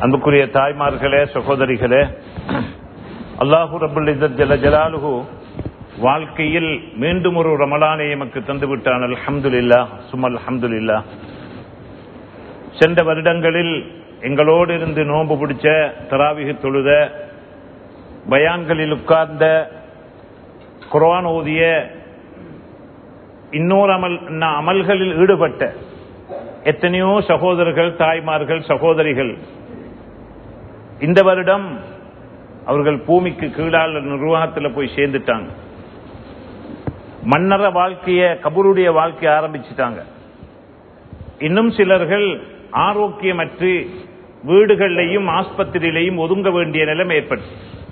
அன்புக்குரிய தாய்மார்களே சகோதரிகளே அல்லாஹு ரபுல் இசத் ஜல ஜலாலுஹு வாழ்க்கையில் மீண்டும் ஒரு ரமலானை எமக்கு தந்துவிட்டான் அல்ஹம்துலில்லா சுமல் அல்ஹம்துலில்லா சென்ற வருடங்களில் எங்களோடு இருந்து நோன்பு பிடிச்ச தராவிக தொழுத பயான்களில் உட்கார்ந்த குர்ஆன் ஓதிய இன்னொரு அமல் அமல்களில் ஈடுபட்ட எத்தனையோ சகோதரர்கள் தாய்மார்கள் சகோதரிகள் இந்த வருடம் அவர்கள் பூமிக்கு கீழால் நிர்வாகத்தில் போய் சேர்ந்துட்டாங்க மன்னர வாழ்க்கைய கபூருடைய வாழ்க்கைய ஆரம்பிச்சுட்டாங்க இன்னும் சிலர்கள் ஆரோக்கியமற்று வீடுகளிலையும் ஆஸ்பத்திரியிலையும் ஒதுங்க வேண்டிய நிலைமை ஏற்பட்டு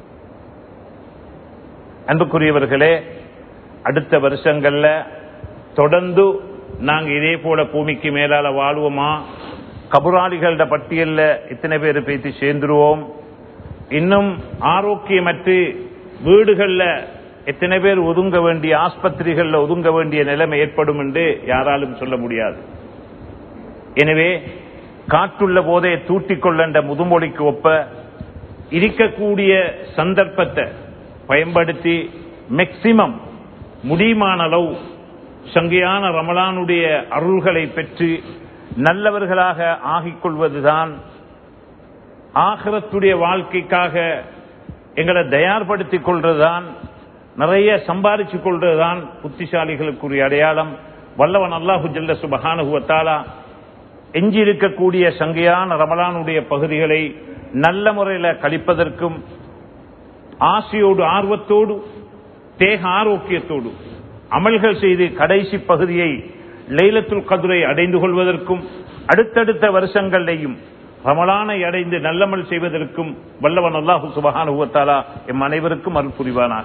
அன்புக்குரியவர்களே அடுத்த வருஷங்கள்ல தொடர்ந்து நாங்க இதே போல பூமிக்கு மேலால வாழ்வோமா கபுராளிகள பட்டியல்ல இத்தனை பேர் பேசி சேர்ந்துருவோம் இன்னும் ஆரோக்கியமற்று வீடுகள்ல எத்தனை பேர் ஒதுங்க வேண்டிய ஆஸ்பத்திரிகள்ல ஒதுங்க வேண்டிய நிலைமை ஏற்படும் என்று யாராலும் சொல்ல முடியாது எனவே காற்றுள்ள போதே தூட்டிக்கொள்ளண்ட முதுமொழிக்கு ஒப்ப இருக்கக்கூடிய சந்தர்ப்பத்தை பயன்படுத்தி மேக்சிமம் முடியுமான அளவு சங்கையான ரமலானுடைய அருள்களை பெற்று நல்லவர்களாக ஆகிக் கொள்வதுதான் ஆகரத்துடைய வாழ்க்கைக்காக எங்களை தயார்படுத்திக் கொள்றதுதான் நிறைய சம்பாதிச்சுக் கொள்றதுதான் புத்திசாலிகளுக்குரிய அடையாளம் வல்லவன் அல்லாஹு ஜல்ல சுபஹானுவத்தாலா எஞ்சி இருக்கக்கூடிய சங்கையான ரமலானுடைய பகுதிகளை நல்ல முறையில் கழிப்பதற்கும் ஆசையோடு ஆர்வத்தோடு தேக ஆரோக்கியத்தோடு அமல்கள் செய்து கடைசி பகுதியை லைலத்துல் கதுரை அடைந்து கொள்வதற்கும் அடுத்தடுத்த வருஷங்களையும் ரமலானை அடைந்து நல்லமல் செய்வதற்கும் வல்லவன் அல்லாஹு சுபஹானுவத்தாலா எம் அனைவருக்கும் அருள் புரிவானாக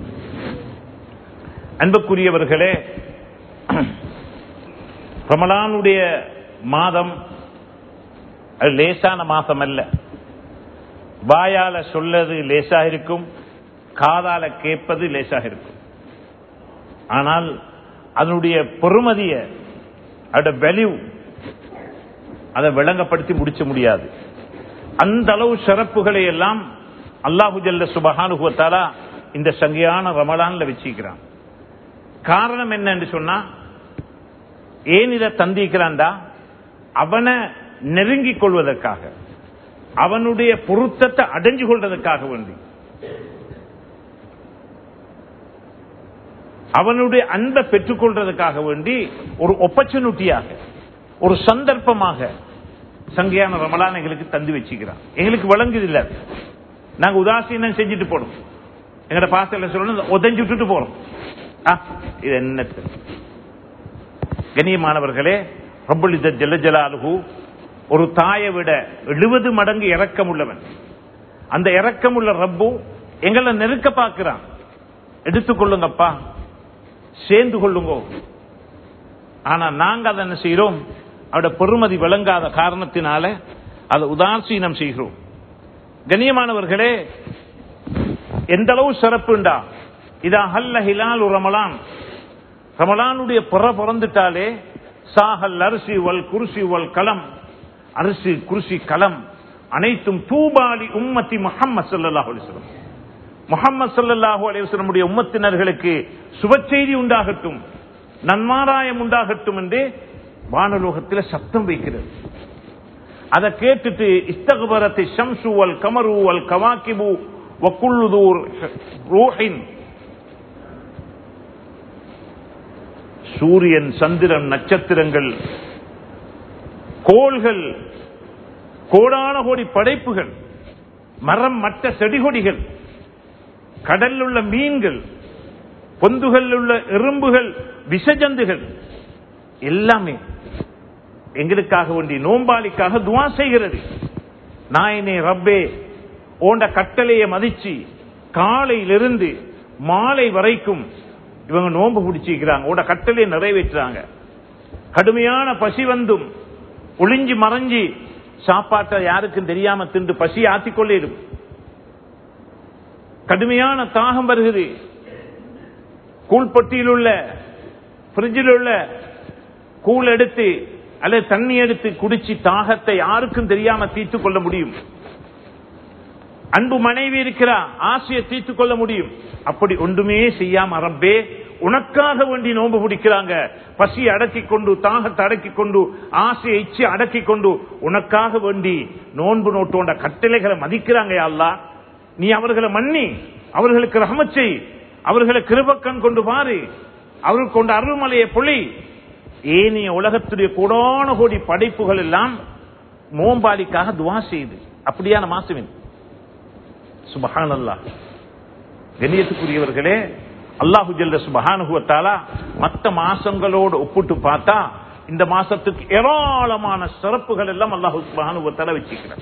அன்புக்குரியவர்களே ரமலானுடைய மாதம் அது லேசான மாதம் அல்ல வாயால சொல்லது லேசாக இருக்கும் காதால கேட்பது லேசாக இருக்கும் ஆனால் அதனுடைய பொறுமதிய அதோட வேல்யூ அதை விளங்கப்படுத்தி முடிச்ச முடியாது அந்த அளவு சிறப்புகளை எல்லாம் அல்லாஹு ஜல்ல சுபஹானுகுவத்தாலா இந்த சங்கையான ரமலான்ல வச்சிருக்கிறான் காரணம் என்னன்னு சொன்னா ஏன் இதை தந்திக்கிறான்டா அவனை நெருங்கிக் கொள்வதற்காக அவனுடைய பொருத்தத்தை அடைஞ்சு கொள்வதற்காக வேண்டி அவனுடைய அன்பை பெற்றுக்கொள்றதுக்காக வேண்டி ஒரு ஒப்பர்ச்சுனிட்டியாக ஒரு சந்தர்ப்பமாக சங்கையான ரமலான் எங்களுக்கு தந்து வச்சுக்கிறான் எங்களுக்கு வழங்குது இல்ல நாங்க உதாசீனம் செஞ்சுட்டு போனோம் எங்கட பாசல சொல்லணும் உதஞ்சு விட்டுட்டு போறோம் இது என்ன கண்ணியமானவர்களே ரப்பல் ஜல்ல ஜலாலுகு ஒரு தாயை விட எழுபது மடங்கு இறக்கம் உள்ளவன் அந்த இறக்கம் உள்ள ரப்பு எங்களை நெருக்க பார்க்கிறான் எடுத்துக்கொள்ளுங்கப்பா சேர்ந்து கொள்ளுங்க ஆனா நாங்க அதை என்ன செய்யறோம் அவட பெருமதி விளங்காத காரணத்தினால அதை உதாசீனம் செய்கிறோம் கண்ணியமானவர்களே எந்த அளவு சிறப்புண்டா இதா ஹல்ல ஹிலால் ரமலான் ரமலானுடைய புற பிறந்துட்டாலே சாஹல் அரிசி வல் குருசி வல் களம் அரிசி குருசி களம் அனைத்தும் தூபாலி உம்மத்தி முகம்மது சல்லாஹ் அலிஸ்லம் முகம்மது சல்லாஹூ அலிவசலமுடைய உம்மத்தினர்களுக்கு சுப செய்தி உண்டாகட்டும் நன்மாராயம் உண்டாகட்டும் என்று வானலோகத்தில் சப்தம் வைக்கிறது அதை கேட்டுட்டு இஸ்தகபரத்தை ஷம்சு வல் கமரு வல் கவாக்கிபு வக்குள்ளுதூர் ரூஹின் சூரியன் சந்திரன் நட்சத்திரங்கள் கோள்கள் கோடான கோடி படைப்புகள் மரம் மற்ற செடிகொடிகள் கடலில் உள்ள மீன்கள் பொந்துகள் உள்ள எறும்புகள் விஷஜந்துகள் எல்லாமே எங்களுக்காக வேண்டி நோம்பாளிக்காக துவா செய்கிறது நாயனே ரப்பே ஓண்ட கட்டளையை மதிச்சு காலையிலிருந்து மாலை வரைக்கும் இவங்க நோன்பு பிடிச்சிக்கிறாங்க ஓட கட்டளையை நிறைவேற்றுறாங்க கடுமையான பசி வந்தும் ஒளிஞ்சு மறைஞ்சி சாப்பாட்டை யாருக்கும் தெரியாம தின்று பசி ஆத்திக்கொள்ளிடும் கடுமையான தாகம் வருகிறது கூழ்பட்டியில் உள்ள பிரிட்ஜில் உள்ள கூழ் எடுத்து அல்லது தண்ணி எடுத்து குடிச்சு தாகத்தை யாருக்கும் தெரியாம தீர்த்துக் கொள்ள முடியும் அன்பு மனைவி இருக்கிறா ஆசையை தீர்த்துக் கொள்ள முடியும் அப்படி ஒன்றுமே செய்யாம ரப்பே உனக்காக வேண்டி நோன்பு பிடிக்கிறாங்க பசி அடக்கி கொண்டு தாகத்தை அடக்கி கொண்டு ஆசையை இச்சு அடக்கி கொண்டு உனக்காக வேண்டி நோன்பு நோட்டோண்ட கட்டளைகளை மதிக்கிறாங்க யா அல்லாஹ் நீ அவர்களை மன்னி அவர்களுக்கு ரஹமத் செய் அவர்களை கிருபக்கண் கொண்டு பாரு அவர்கள் கொண்ட அருள்மலையை பொழி ஏனைய உலகத்துடைய கோடான கோடி படைப்புகள் எல்லாம் நோம்பாளிக்காக துவா செய்து அப்படியான மாசம் இது சுபஹான் அல்லாஹ் கண்ணியத்துக்குரியவர்களே அல்லாஹு ஜல்ல சுபஹானுகுவத்தாலா மற்ற மாசங்களோடு ஒப்பிட்டு பார்த்தா இந்த மாசத்துக்கு ஏராளமான சிறப்புகள் எல்லாம் அல்லாஹு சுபஹானுகுவத்தாலா வச்சுக்கிறார்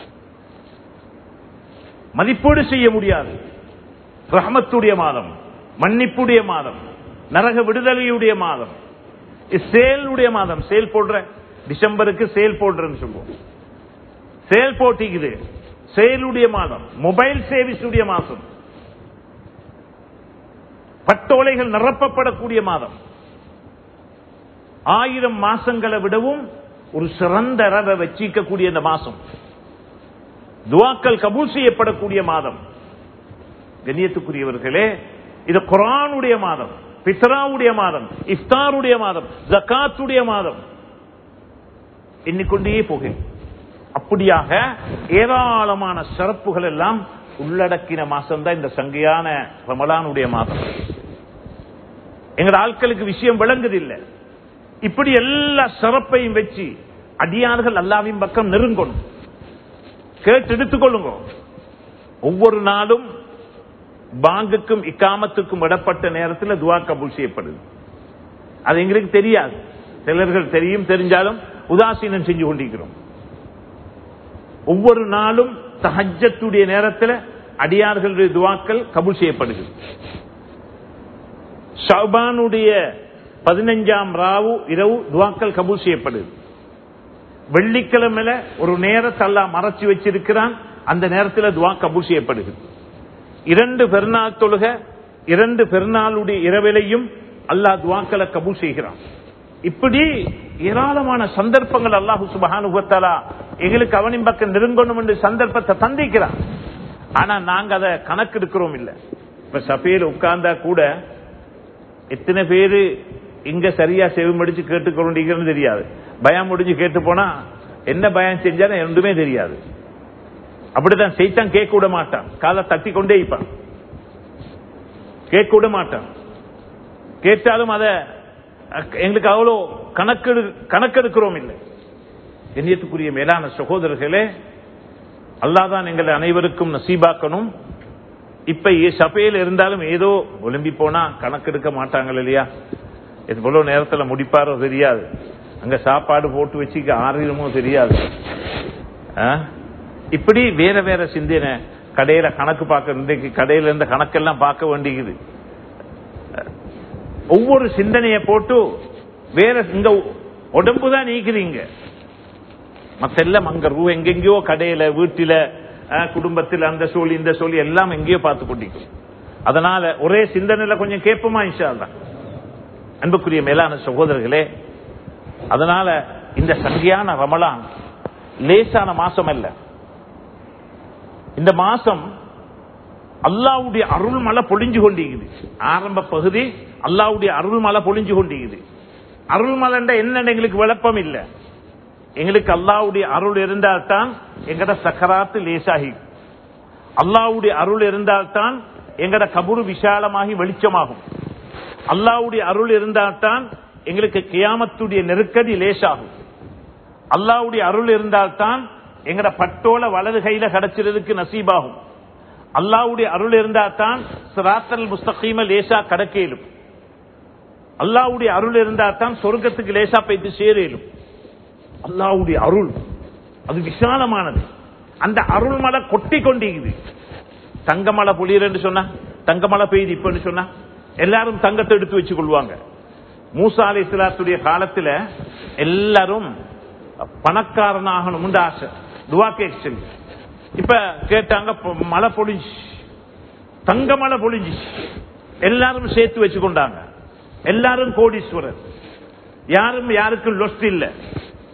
மதிப்பீடு செய்ய முடியாது ரஹமத்துடைய மாதம் மன்னிப்புடைய மாதம் நரக விடுதலையுடைய மாதம் சேலுடைய மாதம் சேல் போடுற டிசம்பருக்கு சேல் போடுறேன்னு சொல்லுவோம் சேல் போட்டிக்குது செயலுடைய மாதம் மொபைல் சேவிஸுடைய மாதம் பட்டோலைகள் நிரப்பப்படக்கூடிய மாதம் ஆயிரம் மாசங்களை விடவும் ஒரு சிறந்த ரவை வச்சிக்கக்கூடிய இந்த மாசம் துவாக்கள் கபூல் செய்யப்படக்கூடிய மாதம் கண்ணியத்துக்குரியவர்களே இது குரானுடைய மாதம் பித்ராவுடைய மாதம் இஃப்தாருடைய மாதம் ஜக்காத்துடைய மாதம் எண்ணிக்கொண்டே போகிறேன் அப்படியாக ஏராளமான சிறப்புகள் எல்லாம் உள்ளடக்கின மாசம் தான் இந்த சங்கையான ரமலானுடைய மாதம் எங்கட ஆட்களுக்கு விஷயம் விளங்குதில்லை இப்படி எல்லா சிறப்பையும் வச்சு அடியார்கள் அல்லாவின் பக்கம் நெருங்கணும் கேட்டு எடுத்துக்கொள்ளுங்க ஒவ்வொரு நாளும் பாங்குக்கும் இக்காமத்துக்கும் விடப்பட்ட நேரத்தில் துவா கபூல் செய்யப்படுது அது எங்களுக்கு தெரியாது சிலர்கள் தெரியும் தெரிஞ்சாலும் உதாசீனம் செஞ்சு கொண்டிருக்கிறோம் ஒவ்வொரு நாளும் தஹஜத்துடைய நேரத்தில் அடியார்களுடைய துவாக்கள் கபூல் செய்யப்படுகிறது ஷபானுடைய பதினஞ்சாம் ராவு இரவு துவாக்கள் கபூல் செய்யப்படுது வெள்ளிக்கிழமையில ஒரு நேரத்தை எல்லாம் மறைச்சு வச்சிருக்கிறான் அந்த நேரத்தில் துவா கபூல் செய்யப்படுகிறது இரண்டு பெருநாள் தொழுக இரண்டு பெருநாளுடைய இரவிலையும் அல்லாஹ் துவாக்களை கபூல் செய்கிறான் இப்படி ஏராளமான சந்தர்ப்பங்கள் அல்லாஹு சுபஹானுபத்தாலா எங்களுக்கு அவனின் பக்கம் நெருங்கணும் என்று சந்தர்ப்பத்தை தந்திக்கிறான் ஆனா நாங்க அதை கணக்கெடுக்கிறோம் இல்ல இப்ப சபையில் உட்கார்ந்தா கூட எத்தனை பேரு இங்க சரியா செவிமடிச்சு கேட்டுக்கொண்டிருக்கிறது தெரியாது பயம் முடிஞ்சு கேட்டு போனா என்ன பயம் செஞ்சாலும் ரெண்டுமே தெரியாது அப்படித்தான் செய்தான் கேட்க விட மாட்டான் காலை தட்டி கொண்டே இருப்பான் கேட்க விட மாட்டான் கேட்டாலும் அத எங்களுக்கு அவ்வளோ கணக்கெடு கணக்கெடுக்கிறோம் இல்லை எண்ணியத்துக்குரிய மேலான சகோதரர்களே அல்லாதான் எங்களை அனைவருக்கும் நசீபாக்கணும் இப்ப சபையில் இருந்தாலும் ஏதோ ஒலிம்பி போனா கணக்கெடுக்க மாட்டாங்க இல்லையா எவ்வளவு நேரத்துல முடிப்பாரோ தெரியாது அங்க சாப்பாடு போட்டு வச்சுக்க ஆறிடுமோ தெரியாது இப்படி வேற வேற சிந்தனை கடையில கணக்கு பார்க்க இன்றைக்கு கடையில இருந்த கணக்கெல்லாம் பார்க்க வேண்டியது ஒவ்வொரு சிந்தனையை போட்டு வேற இங்க உடம்பு தான் நீக்கிறீங்க மத்த எல்லாம் அங்க ரூ எங்கெங்கயோ கடையில வீட்டில குடும்பத்தில் அந்த சோழி இந்த சோழி எல்லாம் எங்கேயோ பார்த்து கொண்டிருக்கும் அதனால ஒரே சிந்தனையில கொஞ்சம் கேட்போமா இன்ஷா தான் அன்புக்குரிய மேலான சகோதரர்களே அதனால இந்த சங்கியான ரமலான் லேசான மாசம் அல்ல இந்த மாசம் அல்லாவுடைய அருள் மலை பொழிஞ்சு கொண்டிருக்குது ஆரம்ப பகுதி அல்லாவுடைய அருள் மலை பொழிஞ்சு கொண்டிருக்குது அருள் மலை என்ன எங்களுக்கு விளப்பம் இல்லை எங்களுக்கு அல்லாவுடைய அருள் இருந்தால்தான் எங்கட சக்கராத்து லேசாகி அல்லாவுடைய அருள் இருந்தால்தான் எங்கட கபுரு விசாலமாகி வெளிச்சமாகும் அல்லாவுடைய அருள் இருந்தால்தான் எங்களுக்கு கியாமத்துடைய நெருக்கடி லேசாகும் அல்லாவுடைய அருள் இருந்தால்தான் எங்கட பட்டோல வலது கையில கிடைச்சிறதுக்கு நசீபாகும் அல்லாவுடைய அருள் இருந்தால்தான் சிராத்தல் முஸ்தகீம லேசா கடக்கேலும் அல்லாவுடைய அருள் இருந்தால்தான் சொர்க்கத்துக்கு லேசா போய்த்து சேரேலும் அல்லாவுடைய அருள் அது விசாலமானது அந்த அருள் மலை கொட்டி கொண்டிருக்குது தங்கமலை பொழியர் சொன்னா தங்கமலை பெய்யுது இப்பன்னு சொன்னா எல்லாரும் தங்கத்தை எடுத்து வச்சு கொள்வாங்க மூசா அலி இஸ்லாத்துடைய காலத்துல எல்லாரும் பணக்காரனாகணும் ஆசை துவா கேட்க இப்ப கேட்டாங்க மழை பொழிஞ்சு தங்க மழை பொழிஞ்சு எல்லாரும் சேர்த்து வச்சு கொண்டாங்க எல்லாரும் கோடீஸ்வரர் யாரும் யாருக்கும் லொஸ்ட் இல்ல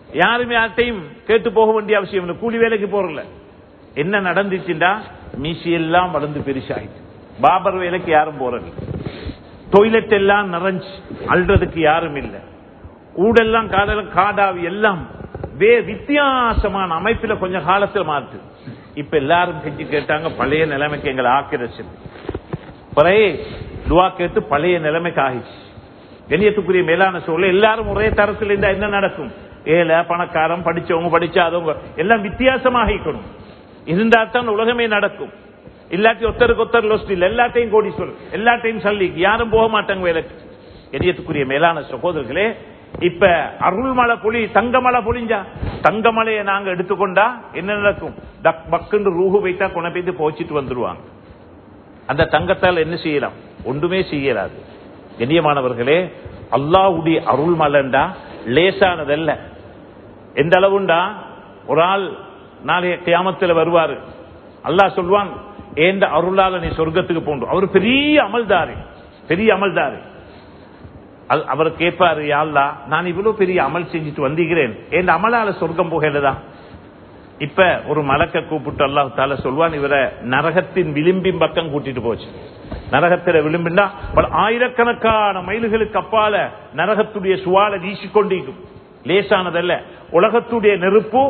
யாருமே யார்ட்டையும் கேட்டு போக வேண்டிய அவசியம் இல்லை கூலி வேலைக்கு போறல என்ன நடந்துச்சுண்டா மீசி எல்லாம் வளர்ந்து பெருசாயிட்டு பாபர் வேலைக்கு யாரும் போறது டொய்லெட் எல்லாம் நிறைஞ்சு அல்றதுக்கு யாரும் இல்லை ஊடெல்லாம் காடல காடாவி எல்லாம் வே வித்தியாசமான அமைப்புல கொஞ்ச காலத்துல மாற்று இப்ப எல்லாரும் செஞ்சு கேட்டாங்க பழைய நிலைமைக்கு எங்களை ஆக்கிரச்சு பிறகு துவா கேட்டு பழைய நிலைமைக்கு ஆகிச்சு கண்ணியத்துக்குரிய மேலான சூழல் எல்லாரும் ஒரே தரத்தில் இருந்தா என்ன நடக்கும் ஏழை பணக்காரன் படிச்சவங்க படிச்சாதவங்க எல்லாம் வித்தியாசமாக இருக்கணும் இருந்தா தான் உலகமே நடக்கும் இல்லாட்டி ஒத்தருக்கு ஒத்தர் லொஸ்ட் இல்ல எல்லாத்தையும் கோடி சொல் எல்லாத்தையும் சல்லி யாரும் போக மாட்டாங்க வேலைக்கு எரியத்துக்குரிய மேலான சகோதரர்களே இப்ப அருள்மலை பொழி தங்கமலை பொழிஞ்சா தங்கமலையை நாங்க எடுத்துக்கொண்டா என்ன நடக்கும் டக் பக்குன்னு ரூஹு வைத்தா கொண்டு போய் போச்சிட்டு வந்துருவாங்க அந்த தங்கத்தால் என்ன செய்யலாம் ஒன்றுமே செய்யலாது கண்ணியமானவர்களே அல்லாவுடைய அருள்மலண்டா லேசானதல்ல எந்த அளவுண்டா ஒரு ஆள் நாளைய கியாமத்தில் வருவாரு அல்லாஹ் சொல்வான் ஏந்த அருளால நீ சொர்க்கத்துக்கு போன்று அவர் பெரிய அமல்தாரி பெரிய அமல்தாரி அல்- அவர் கேட்பாரு யாழ்லா நான் இவ்வளவு பெரிய அமல் செஞ்சுட்டு வந்திருக்கிறேன் என் அமலால சொர்க்கம் போகலதா இப்ப ஒரு மலக்க கூப்பிட்டு அல்லாஹ் தால சொல்வான் இவரை நரகத்தின் விளிம்பின் பக்கம் கூட்டிட்டு போச்சு நரகத்தில விளிம்பின்னா பல ஆயிரக்கணக்கான மைல்களுக்கு அப்பால நரகத்துடைய சுவால வீசிக்கொண்டிருக்கும் லேசானதல்ல உலகத்துடைய நெருப்பு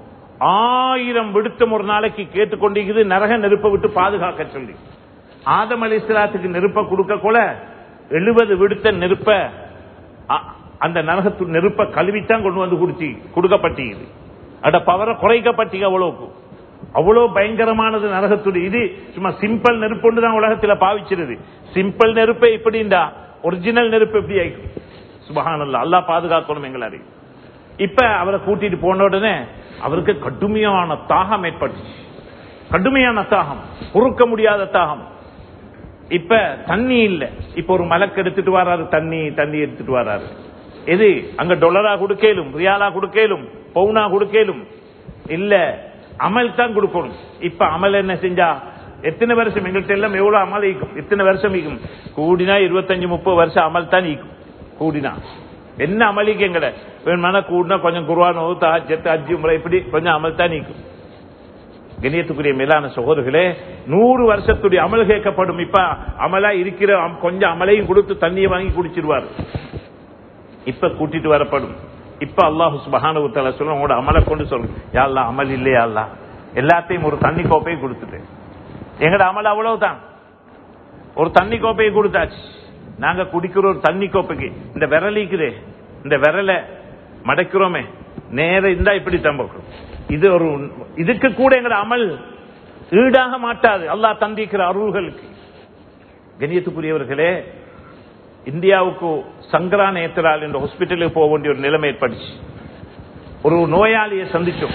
ஆயிரம் விடுத்தம் ஒரு நாளைக்கு கேட்டுக்கொண்டிருக்குது நரக நெருப்பை விட்டு பாதுகாக்க சொல்லி ஆதம் அலிஸ்லாத்துக்கு நெருப்ப கொடுக்க கூட எழுபது விடுத்த நெருப்ப அ- அந்த நரகத்து நெருப்ப கழுவித்தான் கொண்டு வந்து கொடுத்தி கொடுக்கப்பட்டது அட பவரை குறைக்கப்பட்டீங்க அவ்வளவுக்கு அவ்வளவு பயங்கரமானது நரகத்துடைய இது சும்மா சிம்பிள் நெருப்பு தான் உலகத்துல பாவிச்சிருது சிம்பிள் நெருப்பை எப்படிண்டா ஒரிஜினல் நெருப்பு எப்படி ஆயிக்கும் சுபஹானல்லா அல்லாஹ் பாதுகாக்கணும் எங்களை அறிவு இப்ப அவரை கூட்டிட்டு போன உடனே அவருக்கு கடுமையான தாகம் ஏற்பட்டுச்சு கடுமையான தாகம் பொறுக்க முடியாத தாகம் இப்ப தண்ணி இல்ல இப்ப ஒரு மலக்கு எடுத்துட்டு வராரு தண்ணி தண்ணி எடுத்துட்டு வராரு எது அங்க டொலரா கொடுக்கலும் ரியாலா கொடுக்கலும் பவுனா கொடுக்கலும் இல்ல அமல் தான் கொடுக்கணும் இப்ப அமல் என்ன செஞ்சா எத்தனை வருஷம் எங்கள்கிட்ட எல்லாம் எவ்வளவு அமல் ஈக்கும் எத்தனை வருஷம் ஈக்கும் கூடினா இருபத்தஞ்சு முப்பது வருஷம் அமல் தான் ஈக்கும் கூடினா என்ன அமளிக்கு எங்கட வேணுமானா கூடினா கொஞ்சம் குருவானோ தாஜத்து அஜி முறை இப்படி கொஞ்சம் அமல் தான் நீக்கும் கணியத்துக்குரிய மேலான சகோதரர்களே நூறு வருஷத்துடைய அமல் கேட்கப்படும் இப்ப அமலா இருக்கிற அம்- கொஞ்சம் அமலையும் கொடுத்து தண்ணியை வாங்கி குடிச்சிருவார் இப்ப கூட்டிட்டு வரப்படும் இப்ப அல்லாஹு சுபஹானு தஆலா சொல்ல உங்களோட அமலை கொண்டு சொல்லுங்க யா அல்லாஹ் அமல் இல்லையா அல்லாஹ் எல்லாத்தையும் ஒரு தண்ணி கோப்பையை கொடுத்துட்டேன் எங்கட அமல் அவ்வளவுதான் ஒரு தண்ணி கோப்பையை கொடுத்தாச்சு நாங்க குடிக்கிற ஒரு தண்ணி கோப்பைக்கு இந்த விரலிக்குதே இந்த விரலை மடக்கிறோமே நேர இருந்தா இப்படி தம்பக்கும் இது ஒரு இதுக்கு கூட எங்கட அமல் ஈடாக மாட்டாது அல்லாஹ் தந்திக்கிற அருள்களுக்கு கணியத்துக்குரியவர்களே இந்தியாவுக்கு சங்கரா நேத்ரால் என்ற ஹாஸ்பிட்டலுக்கு போக வேண்டிய ஒரு நிலைமை ஏற்பட்டுச்சு ஒரு நோயாளியை சந்திச்சோம்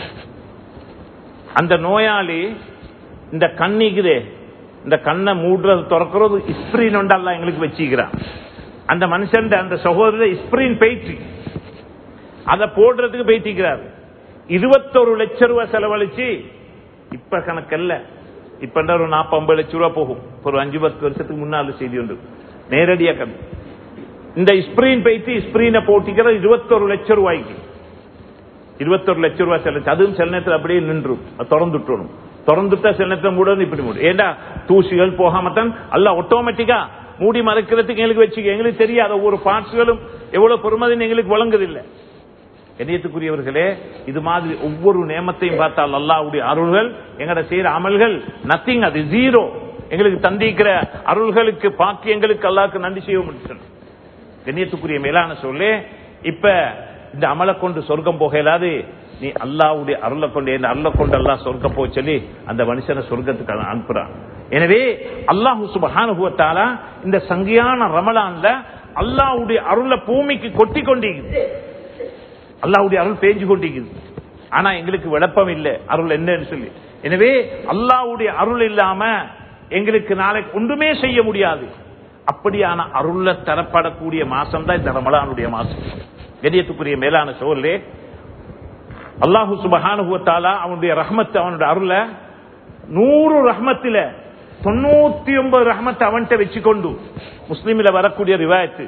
அந்த நோயாளி இந்த கண்ணிக்குதே இந்த கண்ணை மூடுறது திறக்கிறது ஸ்பிரீன் ஒன்றல்ல எங்களுக்கு வச்சுக்கிறான் அந்த மனுஷன் அந்த சகோதரர் ஸ்பிரீன் போயிட்டு அதை போடுறதுக்கு போயிட்டிருக்கிறார் இருபத்தொரு லட்சம் ரூபாய் செலவழிச்சு இப்ப கணக்கல்ல இப்ப என்ன ஒரு நாற்பது ஐம்பது லட்சம் ரூபாய் போகும் ஒரு அஞ்சு பத்து வருஷத்துக்கு முன்னால செய்தி உண்டு நேரடியா கம்மி இந்த ஸ்பிரீன் போயிட்டு ஸ்பிரீனை போட்டிக்கிற இருபத்தொரு லட்சம் ரூபாய்க்கு இருபத்தொரு லட்சம் ரூபாய் செலவு அதுவும் சில நேரத்தில் அப்படியே நின்றும் அது திறந்து விட்டுறணும் திறந்துட்டா சில நேரத்தில் மூடணும் இப்படி மூடும் ஏண்டா தூசிகள் போகாம தான் அல்ல ஆட்டோமேட்டிக்கா மூடி மறைக்கிறதுக்கு எங்களுக்கு வச்சுக்க எங்களுக்கு தெரியாத ஒவ்வொரு பார்ட்ஸ்களும் எவ்வளவு பொறுமதின்னு எங்களுக்கு வழங்குதில்லை கண்ணியத்துக்குரியவர்களே இது மாதிரி ஒவ்வொரு நேமத்தையும் பார்த்தால் அல்லாவுடைய அருள்கள் எங்கட செய்யற அமல்கள் நத்திங் அது ஜீரோ எங்களுக்கு தந்திக்கிற அருள்களுக்கு பாக்கியங்களுக்கு அல்லாஹ்க்கு நன்றி செய்ய முடியும் கண்ணியத்துக்குரிய மேலான சொல்லு இப்ப இந்த அமலை கொண்டு சொர்க்கம் போக இயலாது நீ அல்லாவுடைய அருளை கொண்டு என்ன அருளை கொண்டு அல்லாஹ் சொர்க்கம் போக சொல்லி அந்த மனுஷனை சொர்க்கத்துக்கு அனு- அனுப்புறான் எனவே அல்லாஹு சுபஹானுகுவத்தால இந்த சங்கியான ரமலான்ல அல்லாஹ்வுடைய அருளை பூமிக்கு கொட்டி கொண்டிருக்குது அல்லாஹ்வுடைய அருள் பேஞ்சு கொண்டிருக்குது ஆனா எங்களுக்கு விளப்பம் இல்லை அருள் என்னன்னு சொல்லி எனவே அல்லாஹ்வுடைய அருள் இல்லாம எங்களுக்கு நாளைக்கு ஒன்றுமே செய்ய முடியாது அப்படியான அருள்ல தரப்படக்கூடிய மாசம் தான் இந்த ரமலானுடைய மாசம் கண்ணியத்துக்குரிய மேலான சோழலே அல்லாஹு சுபஹானுகுவத்தாலா அவனுடைய ரஹ்மத் அவனுடைய அருள நூறு ரஹ்மத்தில தொண்ணூத்தி ஒன்பது ரஹ்மத் அவன்கிட்ட வச்சுக்கொண்டு முஸ்லீமில வரக்கூடிய ரிவாயத்து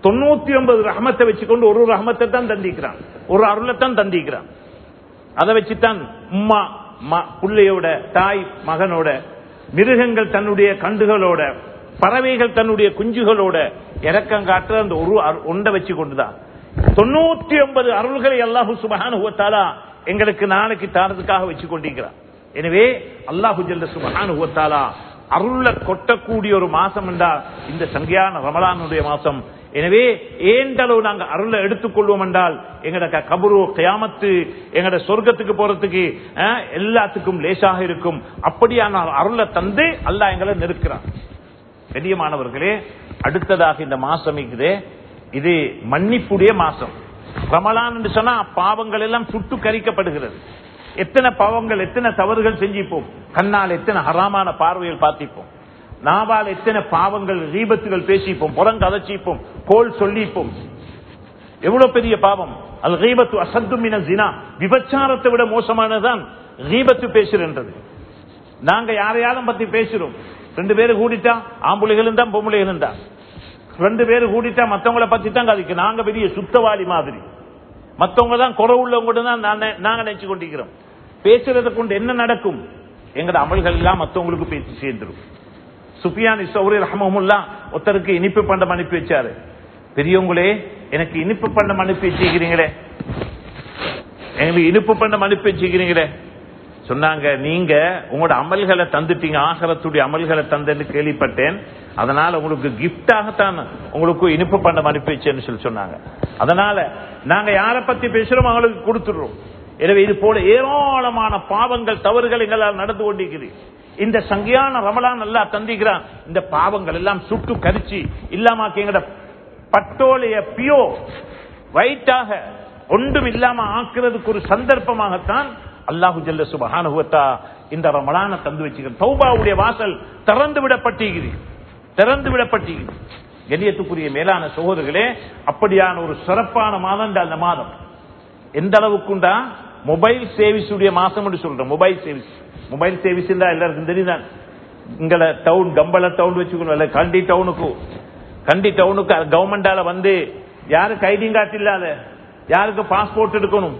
தொண்ணூத்தி ஒன்பது ரஹமத்தை வச்சுக்கொண்டு ஒரு ரஹமத்தை தான் தந்திக்கிறான் ஒரு அருளைத்தான் தந்திக்கிறான் அதை வச்சுதான் உம்மா ம- புள்ளையோட தாய் மகனோட மிருகங்கள் தன்னுடைய கண்டுகளோட பறவைகள் தன்னுடைய குஞ்சுகளோட இறக்கம் காட்டுற அந்த ஒரு அரு- ஒன்றை வச்சு கொண்டுதான் தொண்ணூத்தி ஒன்பது அருள்களை அல்லாஹு சுபஹானுவத்தாலா எங்களுக்கு நாளைக்கு தாரதுக்காக வச்சு கொண்டிருக்கிறான் எனவே அல்லாஹு ஜல்ல சுபஹானுவத்தாலா அருள கொட்டக்கூடிய ஒரு மாசம் என்றால் இந்த சங்கியான ரமலானுடைய மாசம் எனவே ஏண்டளவு நாங்க அருளை எடுத்துக்கொள்வோம் என்றால் எங்கட க- கபரு கியாமத்து எங்கட சொர்க்கத்துக்கு போறதுக்கு அஹ், எல்லாத்துக்கும் லேசாக இருக்கும் அப்படியான அருளை தந்து அல்லாஹ் எங்களை நெருக்கிறான் கண்ணியமானவர்களே அடுத்ததாக இந்த மாசம் இருக்குது இது மன்னிப்புடைய மாசம் ரமலான் என்று சொன்னா பாவங்கள் எல்லாம் சுட்டு கரிக்கப்படுகிறது எத்தனை பாவங்கள் எத்தனை தவறுகள் செஞ்சிப்போம் கண்ணால் எத்தனை ஹராமான பார்வைகள் பார்த்திப்போம் நாவால் எத்தனை பாவங்கள் ரீபத்துகள் பேசிப்போம் புறங்கதச்சிப்போம் கோல் சொல்லிப்போம் எவ்வளவு பெரிய பாவம் அது ரீபத்து அசத்துமின ஜினா விபச்சாரத்தை விட மோசமானதுதான் ரீபத்து பேசுகின்றது நாங்க யாரையாலும் பத்தி பேசுறோம் ரெண்டு பேரும் கூடிட்டா ஆம்புலைகளும் தான் பொம்பளைகளும் தான் ரெண்டு பேரும் கூடிட்டா மத்தவங்கள பத்தி தான் கதைக்கு நாங்க பெரிய சுத்தவாளி மாதிரி மத்தவங்க தான் குறை உள்ளவங்க தான் நாங்க- நாங்க நினைச்சு கொண்டிருக்கிறோம் பேசுறதை கொண்டு என்ன நடக்கும் எங்கட அமல்கள் எல்லாம் மத்தவங்களுக்கு பேசி சேர்ந்துரும் சுஃபியான் சௌரி ரஹமுல்லா ஒருத்தருக்கு இனிப்பு பண்டம் அனுப்பி வச்சாரு பெரியவங்களே எனக்கு இனிப்பு பண்டம் அனுப்பி வச்சிருக்கிறீங்களே எங்களுக்கு இனிப்பு பண்டம் அனுப்பி வச்சிருக்கிறீங்களே சொன்னாங்க நீங்க உங்களோட அமல்களை தந்துட்டீங்க ஆகரத்துடைய அமல்களை தந்தேன்னு கேள்விப்பட்டேன் அதனால உங்களுக்கு கிஃப்டாகத்தான் உங்களுக்கு இனிப்பு பண்டம் அனுப்பி வச்சேன்னு சொல்லி சொன்னாங்க அதனால நாங்க யாரை பத்தி பேசுறோம் அவங்களுக்கு கொடுத்துடுறோம் எனவே இது போல ஏராளமான பாவங்கள் தவறுகள் எங்களால் நடந்து கொண்டிருக்குது இந்த சங்கியான ரமலான் நல்லா தந்திக்கிறான் இந்த பாவங்கள் எல்லாம் சுட்டு கரிச்சு இல்லாமாக்கி எங்கட பட்டோலைய பியோ வைட்டாக ஒன்றும் இல்லாம ஆக்குறதுக்கு ஒரு சந்தர்ப்பமாகத்தான் அல்லாஹு ஜல்ல சுபஹானுவத்தா இந்த ரமலான தந்து வச்சுக்கிறது தௌபாவுடைய வாசல் திறந்து விடப்பட்டிருக்குது திறந்து விடப்பட்டிருக்குது கண்ணியத்துக்குரிய மேலான சகோதரர்களே அப்படியான ஒரு சிறப்பான மாதம் அந்த மாதம் எந்த அளவுக்குண்டா மொபைல் சேவிஸ் உடைய மாசம் என்று சொல்றோம் மொபைல் சேவிஸ் மொபைல் சேவிஸ் தான் எல்லாருக்கும் தெரியுதான் இங்கல டவுன் கம்பள டவுன் வச்சுக்கணும் இல்ல கண்டி டவுனுக்கு கண்டி டவுனுக்கு கவர்மெண்டால வந்து யாருக்கு ஐடிங் கார்டு இல்லாத யாருக்கு பாஸ்போர்ட் எடுக்கணும்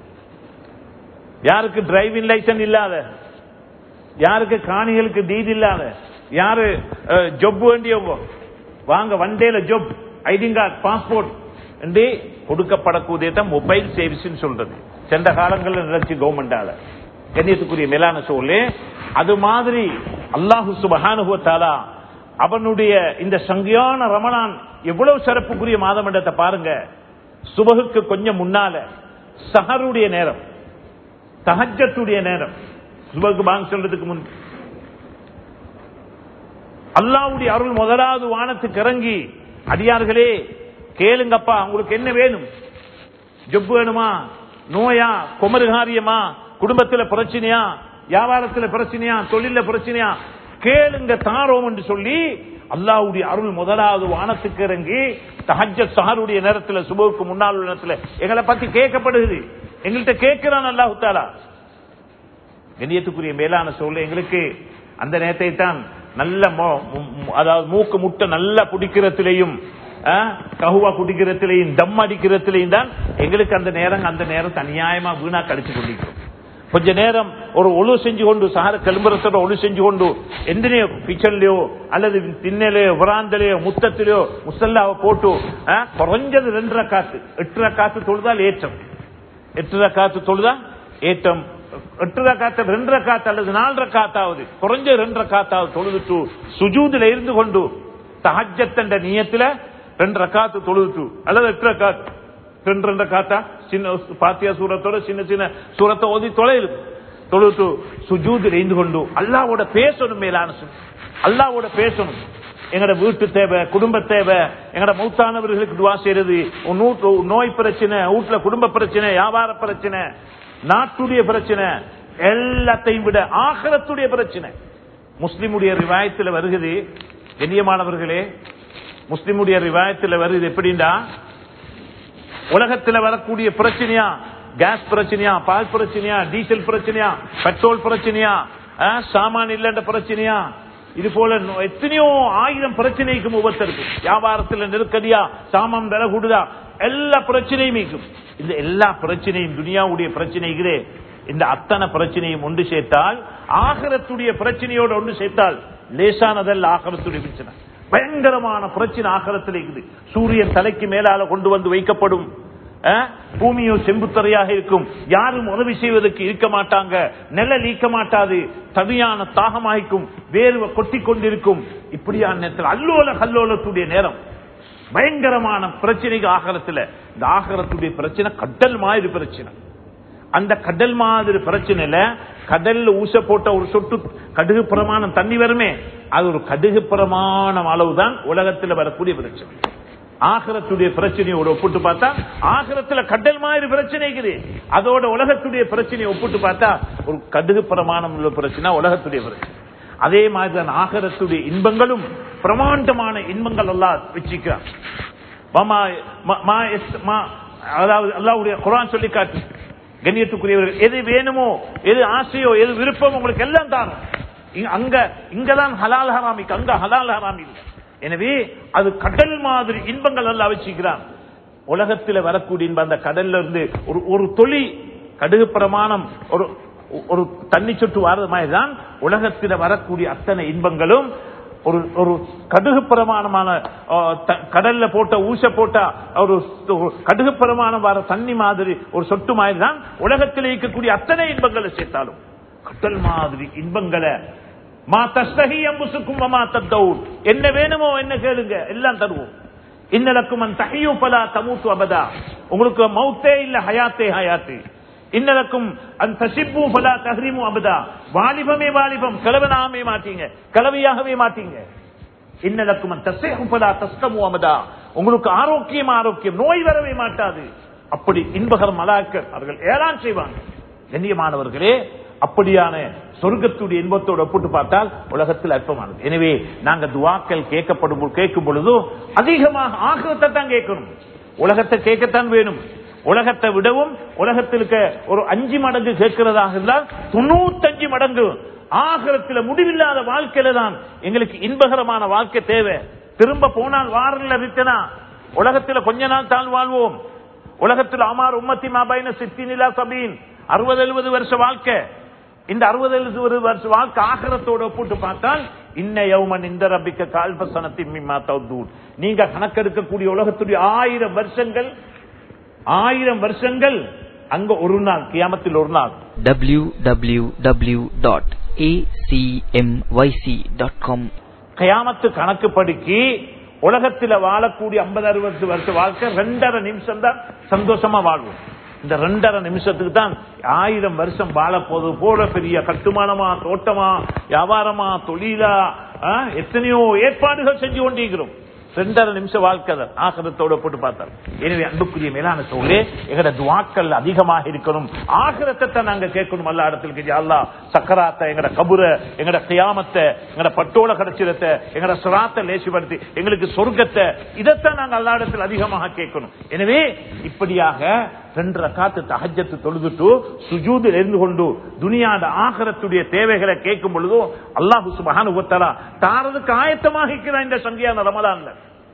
யாருக்கு டிரைவிங் லைசன்ஸ் இல்லாத யாருக்கு காணிகளுக்கு டீட் இல்லாத யாரு ஜொப் வேண்டியவங்க வாங்க வண்டேல ஜொப் ஐடிங் கார்டு பாஸ்போர்ட் என்று கொடுக்கப்படக்கூடியத மொபைல் சர்வீஸ் சொல்றது சென்ற காலங்களில் நினைச்சு கவர்மெண்டால கண்ணியத்துக்குரிய மேலான சொல்லு அது மாதிரி அல்லாஹு சுபஹானுவத்தாலா அவனுடைய இந்த சங்கியான ரமணான் எவ்வளவு சிறப்புக்குரிய மாதம் என்றதை பாருங்க சுபகுக்கு கொஞ்சம் முன்னால சஹருடைய நேரம் தஹஜத்துடைய நேரம் சுபகு பாங்க சொல்றதுக்கு முன் அல்லாவுடைய அருள் முதலாவது வானத்துக்கு இறங்கி அடியார்களே கேளுங்கப்பா உங்களுக்கு என்ன வேணும் ஜொப்பு வேணுமா நோயா குமருகாரியமா குடும்பத்துல பிரச்சனையா வியாபாரத்துல பிரச்சனையா தொழில பிரச்சனையா கேளுங்க தாரோம் என்று சொல்லி அல்லாவுடைய அருள் முதலாவது வானத்துக்கு இறங்கி தஹஜ சஹருடைய நேரத்துல சுபவுக்கு முன்னால் உள்ள நேரத்துல எங்களை பத்தி கேட்கப்படுகிறது எங்கள்கிட்ட கேட்கிறான் அல்லாஹு தாலா கண்ணியத்துக்குரிய மேலான சொல்ல எங்களுக்கு அந்த நேரத்தை தான் நல்ல மோ- மு- மு- அதாவது மூக்கு முட்டை நல்லா குடிக்கிறதுலையும் ஆ, கஹுவா குடிக்கிறதுலையும் தம் அடிக்கிறதுலையும் தான் எங்களுக்கு அந்த நேரம் அந்த நேரம் அநியாயமா வீணா கழிச்சு கொண்டிருக்கிறோம் கொஞ்ச நேரம் ஒரு ஒழு செஞ்சு கொண்டு சஹர கிளம்புறத்தோட ஒழு செஞ்சு கொண்டு எந்தனையோ கிச்சன்லயோ அல்லது திண்ணையிலயோ விராந்தலையோ முத்தத்திலேயோ முசல்லாவை போட்டு ஆ, குறைஞ்சது ரெண்டரை காத்து எட்டரை காத்து தொழுதால் ஏற்றம் எட்டு காத்து தொழுதா ஏற்றம் எட்டு காத்து ரெண்டரை காத்து அல்லது நாலரை காத்தாவது குறைஞ்ச ரெண்டரை காத்தாவது தொழுதுட்டு சுஜூதுல இருந்து கொண்டு தஹஜத்தண்ட நியத்துல ரெண்டு ரக்காத்து தொழுதுட்டு அல்லது எட்டு ரக்காத்து ரெண்டு ரெண்டு காத்தா சின்ன பாத்தியா சூரத்தோட சின்ன சின்ன சூரத்தை ஓதி தொலைது தொழுது சுஜூதில் இருந்து கொண்டு அல்லாவோட பேசணும் மேலான சொல் அல்லாவோட பேசணும் எங்கட வீட்டு தேவை குடும்ப தேவை எங்கட மூத்தானவர்களுக்கு துவா செய்யறது உன் வீட்டு நோய் பிரச்சனை வீட்டுல குடும்ப பிரச்சனை வியாபார பிரச்சனை நாட்டுடைய பிரச்சனை எல்லாத்தையும் விட ஆகலத்துடைய பிரச்சனை முஸ்லிமுடைய ரிவாயத்தில் வருகிறது கண்ணியமானவர்களே முஸ்லிமுடைய ரிவாயத்தில் வருது எப்படின்னா உலகத்தில் வரக்கூடிய பிரச்சனையா கேஸ் பிரச்சனையா பால் பிரச்சனையா டீசல் பிரச்சனையா பெட்ரோல் பிரச்சனையா ஆ, சாமான் இல்லன்ற பிரச்சனையா இது போல நோ- எத்தனையோ ஆயிரம் பிரச்சனைக்கும் ஒவ்வொருத்தருக்கும் வியாபாரத்துல நெருக்கடியா சாமம் விலை கூடுதா எல்லா பிரச்சனையும் இருக்கும் இந்த எல்லா பிரச்சனையும் துனியாவுடைய பிரச்சனைகளே இந்த அத்தனை பிரச்சனையும் ஒன்று சேர்த்தால் ஆகரத்துடைய பிரச்சனையோடு ஒன்று சேர்த்தால் லேசானதல்ல ஆகரத்துடைய பிரச்சனை பயங்கரமான பிரச்சனை ஆகரத்தில் இருக்குது சூரியன் தலைக்கு மேலால கொண்டு வந்து வைக்கப்படும் அஹ், பூமியோ செம்புத்தரையாக இருக்கும் யாரும் உதவி செய்வதற்கு இருக்க மாட்டாங்க நிழல் ஈக்க மாட்டாது தனியான தாகமாய்க்கும் வேர்வை கொட்டி கொண்டிருக்கும் இப்படியான நேரத்தில் அல்லோல கல்லோலத்துடைய நேரம் பயங்கரமான பிரச்சனைக்கு ஆகரத்துல இந்த ஆகரத்துடைய பிரச்சனை கடல் மாதிரி பிரச்சனை அந்த கடல் மாதிரி பிரச்சனையில கடல்ல ஊச போட்ட ஒரு சொட்டு கடுகு பிரமாணம் தண்ணி வருமே அது ஒரு கடுகு பிரமாணம் அளவுதான் உலகத்தில் வரக்கூடிய பிரச்சனை ஆகரத்துடைய பிரச்சனையோட ஒப்பிட்டு பார்த்தா ஆகரத்துல கடல் மாதிரி பிரச்சனை இருக்குது அதோட உலகத்துடைய பிரச்சனையை ஒப்பிட்டு பார்த்தா ஒரு கடுகு பிரமாணம் உள்ள பிரச்சனை உலகத்துடைய பிரச்சனை அதே மாதிரிதான் ஆகரத்துடைய இன்பங்களும் பிரமாண்டமான இன்பங்கள் எல்லாம் வச்சிக்கிறான் வமா- ம- மா- எஸ்- மா- அதாவது அல்லாவுடைய குரான் சொல்லி காட்டு கண்ணியத்துக்குரியவர்கள் எது வேணுமோ எது ஆசையோ எது விருப்பமோ உங்களுக்கு எல்லாம் தாரும் இங்க- அங்க இங்கதான் ஹலால் ஹராமிக்கு அங்க ஹலால் ஹராமி இல்லை எனவே அது கடல் மாதிரி இன்பங்கள் எல்லாம் வச்சுக்கிறான் உலகத்தில் வரக்கூடிய இன்பம் அந்த கடல்ல இருந்து ஒரு ஒரு தொழி கடுகு பிரமாணம் ஒரு ஒரு தண்ணி சொட்டு வாரது மாதிரி தான் உலகத்தில் வரக்கூடிய அத்தனை இன்பங்களும் ஒரு ஒரு கடுகு பிரமாணமான ஆ, த- கடல்ல போட்ட ஊச போட்ட ஒரு ஒரு கடுகு பிரமாணம் வர தண்ணி மாதிரி ஒரு சொட்டு மாதிரி தான் உலகத்தில் இருக்கக்கூடிய அத்தனை இன்பங்களை சேர்த்தாலும் கடல் மாதிரி இன்பங்களை மா தஸ்தகி அம்புசுக்கும் மா தத்தவுன் என்ன வேணுமோ என்ன கேளுங்க எல்லாம் தருவோம் இன்னலக்கும் அன் தஹியு பலா தமூத்து அபதா உங்களுக்கு மௌத்தே இல்ல ஹயாத்தே ஹயாத்தே இன்னலக்கும் அன் தசிப்பு பலா தஹ்ரிமு அபதா வாலிபமே வாலிபம் கிழவனாமே மாட்டீங்க கிழவியாகவே மாட்டீங்க இன்னலக்கும் அன் தசேஹு பலா தஸ்தமு அபதா உங்களுக்கு ஆரோக்கியம் ஆரோக்கியம் நோய் வரவே மாட்டாது அப்படி இன்பகர் மலாக்கர் அவர்கள் ஏறான் செய்வாங்க கண்ணியமானவர்களே அப்படியான சொர்க்கத்துடைய இன்பத்தோடு ஒப்பிட்டு பார்த்தால் உலகத்தில் அற்பமானது எனவே நாங்க துவாக்கள் கேட்கப்படும் பொ- கேட்கும் பொழுதும் அதிகமாக ஆகிரத்தை தான் கேட்கணும் உலகத்தை கேட்கத்தான் வேணும் உலகத்தை விடவும் உலகத்தில் இருக்க ஒரு அஞ்சு மடங்கு கேட்கிறதாக இருந்தால் தொண்ணூத்தஞ்சு மடங்கு ஆகிரத்தில் முடிவில்லாத வாழ்க்கையில தான் எங்களுக்கு இன்பகரமான வாழ்க்கை தேவை திரும்ப போனால் வாரில் ரித்தனா உலகத்துல கொஞ்ச நாள் தான் வாழ்வோம் உலகத்தில் அமார் உம்மத்தி மாபாயின சித்தி நிலா சபீன் அறுபது எழுபது வருஷ வாழ்க்கை இந்த அறுபது எழுபது வருஷ வாழ்க்கை ஆகரத்தோட ஒப்பிட்டு பார்த்தால் இன்ன யௌமன் இந்த ரப்பிக்க கால்பசனத்தின் மிம்மா தௌதூன் நீங்க கணக்கெடுக்கக்கூடிய உலகத்துடைய ஆயிரம் வருஷங்கள் ஆயிரம் வருஷங்கள் அங்க ஒரு நாள் கியாமத்தில் ஒரு நாள் www.acmyc.com கயாமத்து கணக்கு படிக்கி உலகத்தில் வாழக்கூடிய ஐம்பது அறுபது வருஷ வாழ்க்கை ரெண்டரை நிமிஷம் தான் சந்தோஷமா வாழ்வோம் இந்த ரெண்டரை நிமிஷத்துக்கு தான் ஆயிரம் வருஷம் வாழ போது போல பெரிய கட்டுமானமா தோட்டமா வியாபாரமா தொழிலா ஆ, எத்தனையோ ஏற்பாடுகள் செஞ்சு கொண்டிருக்கிறோம் ரெண்டரை நிமிஷம் வாழ்க்கை தான் ஆகிரத்தோட போட்டு பார்த்தார் எனவே அன்புக்குரிய மேலான சோழே எங்கட துவாக்கள் அதிகமாக இருக்கணும் ஆகிரத்தை தான் நாங்க கேட்கணும் அல்ல இடத்துல அல்லா சக்கராத்தை எங்கட கபுர எங்கட கியாமத்தை எங்கட பட்டோல கிடைச்சிடத்தை எங்கட சுராத்தை லேசிப்படுத்தி எங்களுக்கு சொர்க்கத்தை இதைத்தான் நாங்க அல்லா இடத்தில் அதிகமாக கேட்கணும் எனவே இப்படியாக ரெண்டரை காத்து தகஜத்து தொழுதுட்டு சுஜூதில் இருந்து கொண்டு துனியாத ஆகரத்துடைய தேவைகளை கேட்கும் பொழுதோ அல்லாஹு சுபஹானு வத்தஆலா தாரதுக்கு ஆயத்தமாக இருக்கிறான் இந்த சங்கியான ரமலான்ல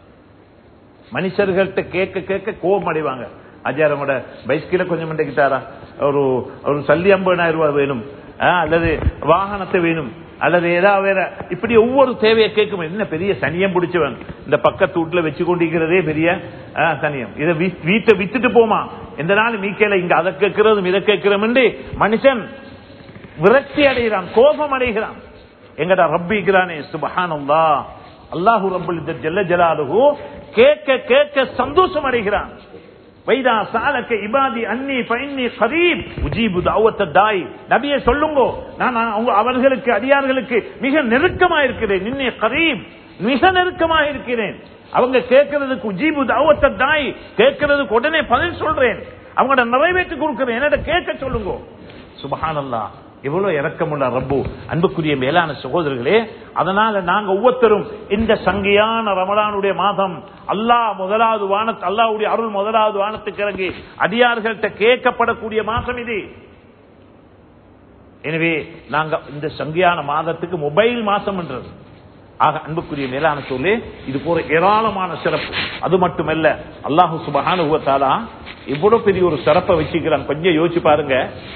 மனுஷர்கள்ட்ட கேட்க கேட்க கோபம் அடைவாங்க அஜாரமோட பைஸ்கில கொஞ்சம் மண்டைக்கிட்டாரா ஒரு ஒரு சல்லி ஐம்பதாயிரம் ரூபாய் வேணும் ஆ, அல்லது வாகனத்தை வேணும் அல்லது ஏதாவது வேற இப்படி ஒவ்வொரு தேவையை கேட்கும் என்ன பெரிய சனியம் பிடிச்சவன் இந்த பக்கத்து வீட்டுல வச்சு கொண்டிருக்கிறதே பெரிய ஆ, சனியம் இதை வீ- வீட்டை வித்துட்டு போமா எந்த நாள் மீக்கேல இங்க அதை கேட்கிறதும் இதை கேட்கிறோம் மனுஷன் விரக்தி அடைகிறான் கோபம் அடைகிறான் எங்கடா ரப்பிக்கிறானே சுபஹானல்லா அல்லாஹு ரப்புல் இஸ்ஸத் ஜல்ல ஜலாலுஹு கேட்க கேட்க சந்தோஷம் அடைகிறான் வைதா சாலக்க இபாதி அன்னி ஃபைன்னி கரீப் உஜீபு தாவத்த தாய் நபியே சொல்லுங்க நான் அவங்க அவர்களுக்கு அடியார்களுக்கு மிக நெருக்கமா இருக்கிறேன் நின்னே கரீப் மிக நெருக்கமா இருக்கிறேன் அவங்க கேட்கறதுக்கு உஜீபு தாவத்த தாய் கேட்கறதுக்கு உடனே பதில் சொல்றேன் அவங்களோட நிறைவேற்றி கொடுக்கிறேன் என்னோட கேட்க சொல்லுங்க சுபஹானல்லா எவ்வளவு இறக்கமுள்ள ரப்பு அன்புக்குரிய மேலான சகோதரர்களே அதனால நாங்க ஒவ்வொருத்தரும் இந்த சங்கையான ரமலானுடைய மாதம் அல்லாஹ் முதலாவது வானத் அல்லாஹ்வுடைய அருள் முதலாவது வானத்துக்கு இறங்கி அடியார்கள்ட்ட கேட்கப்படக்கூடிய மாதம் இது எனவே நாங்க இந்த சங்கியான மாதத்துக்கு மொபைல் மாசம் என்றது ஆக அன்புக்குரிய மேலான சொல்லு இது போற ஏராளமான சிறப்பு அது மட்டுமல்ல அல்லாஹு சுபஹானுவத்தாலா இவ்வளவு பெரிய ஒரு சிறப்பை வச்சுக்கிறான் கொஞ்சம் யோசிச்சு பாருங்க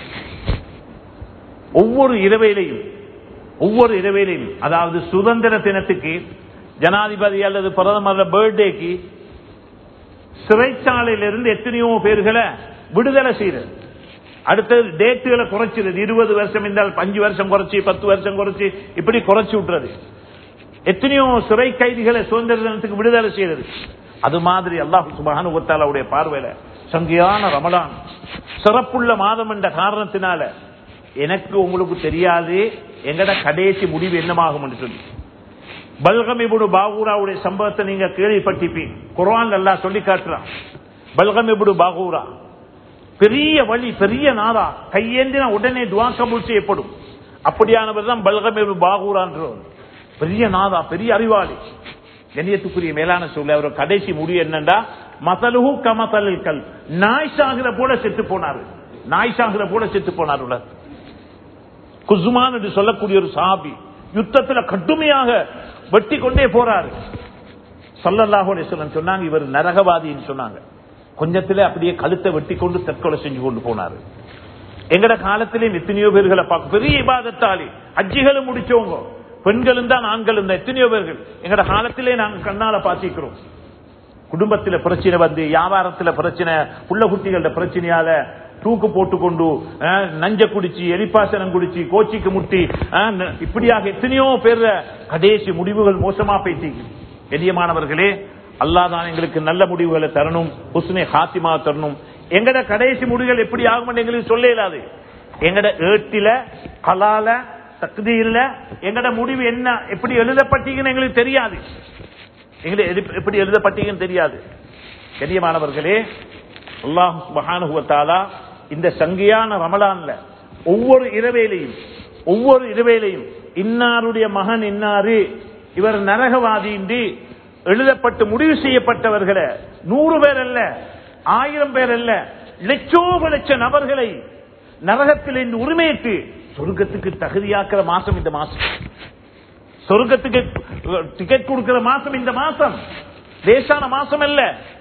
ஒவ்வொரு இரவையிலையும் ஒவ்வொரு இரவையிலையும் அதாவது சுதந்திர தினத்துக்கு ஜனாதிபதி அல்லது பிரதமர் பர்த்டேக்கு சிறைச்சாலையிலிருந்து எத்தனையோ பேர்களை விடுதலை செய்யறது அடுத்தது டேட்டுகளை குறைச்சிருது இருபது வருஷம் இருந்தால் அஞ்சு வருஷம் குறைச்சி பத்து வருஷம் குறைச்சி இப்படி குறைச்சி விட்டுறது எத்தனையோ சிறை கைதிகளை சுதந்திர தினத்துக்கு விடுதலை செய்யறது அது மாதிரி அல்லாஹ் சுபஹானு ஒத்தாலாவுடைய பார்வையில சங்கியான ரமலான் சிறப்புள்ள மாதம் என்ற காரணத்தினால எனக்கு உங்களுக்கு தெரியாது எங்கட கடைசி முடிவு என்னமாகும் என்று சொல்லி பல்கமிபுடு பாகூராவுடைய சம்பவத்தை நீங்க கேள்விப்பட்டிப்பீங்க குர்ஆன் எல்லாம் சொல்லி காட்டுறான் பல்கமிபுடு பாகூரா பெரிய வழி பெரிய நாதா கையேந்தினா உடனே துவா கபூல் செய்யப்படும் அப்படியானவர் தான் பல்கமிபு பாகூரான்றவர் பெரிய நாதா பெரிய அறிவாளி கண்ணியத்துக்குரிய மேலான சொல்ல அவர் கடைசி முடிவு என்னண்டா மசலுஹு கமசலில் கல் நாய் சாகிற போல செத்து போனாரு நாய் சாகிற போல செத்து போனார் உலர் குசுமான் என்று சொல்லக்கூடிய ஒரு சாபி யுத்தத்துல கடுமையாக வெட்டி கொண்டே போறாரு சல்லல்லாஹு அலைஹி வஸல்லம் சொன்னாங்க இவர் நரகவாதின்னு சொன்னாங்க கொஞ்சத்துல அப்படியே கழுத்தை வெட்டி கொண்டு தற்கொலை செஞ்சு கொண்டு போனாரு எங்கட காலத்திலே எத்தனையோ பேர்களை பார்க்க பெரிய இபாதத்தாளி அஜிகளும் முடிச்சவங்க பெண்களும் தான் ஆண்களும் தான் எத்தனையோ பேர்கள் எங்கட காலத்திலே நாங்க கண்ணால பாத்திக்கிறோம் குடும்பத்துல பிரச்சனை வந்து வியாபாரத்துல பிரச்சனை புள்ள குட்டிகள பிரச்சனையால தூக்கு போட்டு கொண்டு அஹ், நஞ்ச குடிச்சு எலிப்பாசனம் குடிச்சு கோச்சிக்கு முட்டி அஹ், ந- இப்படியாக எத்தனையோ பேர் கடைசி முடிவுகள் மோசமா பேசிக்கு பெரியமானவர்களே அல்லாஹ் தான் எங்களுக்கு நல்ல முடிவுகளை தரணும் ஹுஸ்னே ஹாத்திமா தரணும் எங்கட கடைசி முடிவுகள் எப்படி ஆகும் எங்களுக்கு சொல்ல இயலாது எங்கட ஏட்டில கலால தகுதியில எங்கட முடிவு என்ன எப்படி எழுதப்பட்டீங்கன்னு எங்களுக்கு தெரியாது எங்களுக்கு எது- எப்படி எழுதப்பட்டீங்கன்னு தெரியாது கண்ணியமானவர்களே அல்லாஹ் சுப்ஹானஹு வ தஆலா இந்த சங்கியான ரமலான்ல ஒவ்வொரு இரவேலையும் ஒவ்வொரு இரவேலையும் இன்னாருடைய மகன் இன்னாரு இவர் நரகவாதி என்று எழுதப்பட்டு முடிவு செய்யப்பட்டவர்களை நூறு பேர் அல்ல ஆயிரம் பேர் அல்ல லட்சோப லட்ச நபர்களை நரகத்தில் இருந்து உரிமையிட்டு சொர்க்கத்துக்கு தகுதியாக்குற மாசம் இந்த மாசம் சொர்க்கத்துக்கு டிக்கெட் கொடுக்கிற மாசம் இந்த மாசம் லேசான மாசம் அல்ல